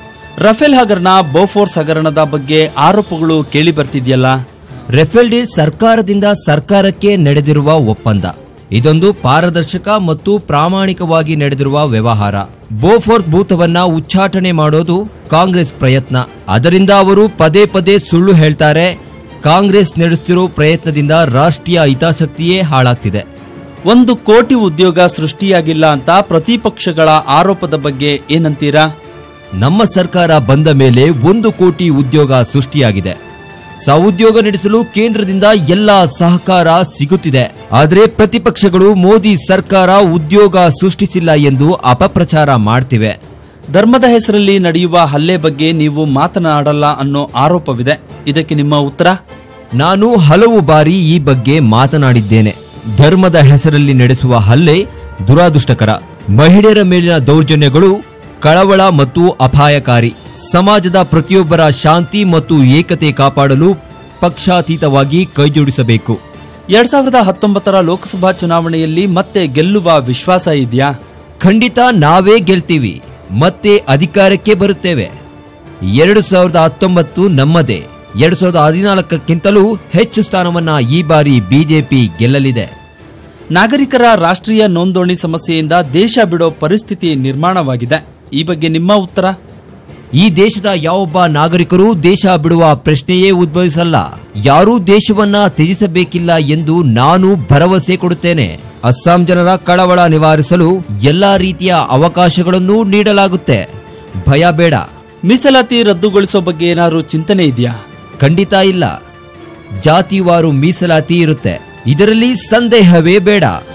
[SPEAKER 9] ರಫೇಲ್ ಹಗರಣ ಬೋಫೋರ್ಸ್ ಹಗರಣದ ಬಗ್ಗೆ ಆರೋಪಗಳು ಕೇಳಿ ಬರ್ತಿದ್ಯಲ್ಲ
[SPEAKER 10] ರೆಫೇಲ್ ಡೀಲ್ ಸರ್ಕಾರದಿಂದ ಸರ್ಕಾರಕ್ಕೆ ನಡೆದಿರುವ ಒಪ್ಪಂದ ಇದೊಂದು ಪಾರದರ್ಶಕ ಮತ್ತು ಪ್ರಾಮಾಣಿಕವಾಗಿ ನಡೆದಿರುವ ವ್ಯವಹಾರ ಬೋಫೋರ್ಸ್ ಭೂತವನ್ನ ಉಚ್ಚಾಟನೆ ಮಾಡೋದು ಕಾಂಗ್ರೆಸ್ ಪ್ರಯತ್ನ ಅದರಿಂದ ಅವರು ಪದೇ ಪದೇ ಸುಳ್ಳು ಹೇಳ್ತಾರೆ ಕಾಂಗ್ರೆಸ್ ನಡೆಸುತ್ತಿರೋ ಪ್ರಯತ್ನದಿಂದ ರಾಷ್ಟ್ರೀಯ ಹಿತಾಸಕ್ತಿಯೇ ಹಾಳಾಗ್ತಿದೆ
[SPEAKER 9] ಒಂದು ಕೋಟಿ ಉದ್ಯೋಗ ಸೃಷ್ಟಿಯಾಗಿಲ್ಲ ಅಂತ ಪ್ರತಿಪಕ್ಷಗಳ ಆರೋಪದ ಬಗ್ಗೆ ಏನಂತೀರಾ
[SPEAKER 10] ನಮ್ಮ ಸರ್ಕಾರ ಬಂದ ಮೇಲೆ ಒಂದು ಕೋಟಿ ಉದ್ಯೋಗ ಸೃಷ್ಟಿಯಾಗಿದೆ ಸಉದ್ಯೋಗ ನಡೆಸಲು ಕೇಂದ್ರದಿಂದ ಎಲ್ಲ ಸಹಕಾರ ಸಿಗುತ್ತಿದೆ ಆದರೆ ಪ್ರತಿಪಕ್ಷಗಳು ಮೋದಿ ಸರ್ಕಾರ ಉದ್ಯೋಗ ಸೃಷ್ಟಿಸಿಲ್ಲ ಎಂದು ಅಪಪ್ರಚಾರ ಮಾಡ್ತಿವೆ
[SPEAKER 9] ಧರ್ಮದ ಹೆಸರಲ್ಲಿ ನಡೆಯುವ ಹಲ್ಲೆ ಬಗ್ಗೆ ನೀವು ಮಾತನಾಡಲ್ಲ ಅನ್ನೋ ಆರೋಪವಿದೆ ಇದಕ್ಕೆ ನಿಮ್ಮ ಉತ್ತರ
[SPEAKER 10] ನಾನು ಹಲವು ಬಾರಿ ಈ ಬಗ್ಗೆ ಮಾತನಾಡಿದ್ದೇನೆ ಧರ್ಮದ ಹೆಸರಲ್ಲಿ ನಡೆಸುವ ಹಲ್ಲೆ ದುರಾದೃಷ್ಟಕರ ಮಹಿಳೆಯರ ಮೇಲಿನ ದೌರ್ಜನ್ಯಗಳು ಕಳವಳ ಮತ್ತು ಅಪಾಯಕಾರಿ ಸಮಾಜದ ಪ್ರತಿಯೊಬ್ಬರ ಶಾಂತಿ ಮತ್ತು ಏಕತೆ ಕಾಪಾಡಲು ಪಕ್ಷಾತೀತವಾಗಿ ಕೈಜೋಡಿಸಬೇಕು
[SPEAKER 9] ಎರಡ್ ಸಾವಿರದ ಹತ್ತೊಂಬತ್ತರ ಲೋಕಸಭಾ ಚುನಾವಣೆಯಲ್ಲಿ ಮತ್ತೆ ಗೆಲ್ಲುವ ವಿಶ್ವಾಸ ಇದೆಯಾ
[SPEAKER 10] ಖಂಡಿತ ನಾವೇ ಗೆಲ್ತೀವಿ ಮತ್ತೆ ಅಧಿಕಾರಕ್ಕೆ ಬರುತ್ತೇವೆ ಎರಡು ಸಾವಿರದ ಹತ್ತೊಂಬತ್ತು ನಮ್ಮದೇ ಎರಡು ಸಾವಿರದ ಹದಿನಾಲ್ಕಕ್ಕಿಂತಲೂ ಹೆಚ್ಚು ಸ್ಥಾನವನ್ನ ಈ ಬಾರಿ ಬಿಜೆಪಿ ಗೆಲ್ಲಲಿದೆ
[SPEAKER 9] ನಾಗರಿಕರ ರಾಷ್ಟ್ರೀಯ ನೋಂದಣಿ ಸಮಸ್ಯೆಯಿಂದ ದೇಶ ಬಿಡೋ ಪರಿಸ್ಥಿತಿ ನಿರ್ಮಾಣವಾಗಿದೆ ಈ ಬಗ್ಗೆ ನಿಮ್ಮ ಉತ್ತರ
[SPEAKER 10] ಈ ದೇಶದ ಯಾವೊಬ್ಬ ನಾಗರಿಕರು ದೇಶ ಬಿಡುವ ಪ್ರಶ್ನೆಯೇ ಉದ್ಭವಿಸಲ್ಲ ಯಾರೂ ದೇಶವನ್ನ ತ್ಯಜಿಸಬೇಕಿಲ್ಲ ಎಂದು ನಾನು ಭರವಸೆ ಕೊಡುತ್ತೇನೆ ಅಸ್ಸಾಂ ಜನರ ಕಳವಳ ನಿವಾರಿಸಲು ಎಲ್ಲಾ ರೀತಿಯ ಅವಕಾಶಗಳನ್ನು ನೀಡಲಾಗುತ್ತೆ ಭಯ ಬೇಡ
[SPEAKER 9] ಮೀಸಲಾತಿ ರದ್ದುಗೊಳಿಸೋ ಬಗ್ಗೆ ಏನಾದ್ರು ಚಿಂತನೆ ಇದೆಯಾ
[SPEAKER 10] ಖಂಡಿತ ಇಲ್ಲ ಜಾತಿವಾರು ಮೀಸಲಾತಿ ಇರುತ್ತೆ ಇದರಲ್ಲಿ ಸಂದೇಹವೇ ಬೇಡ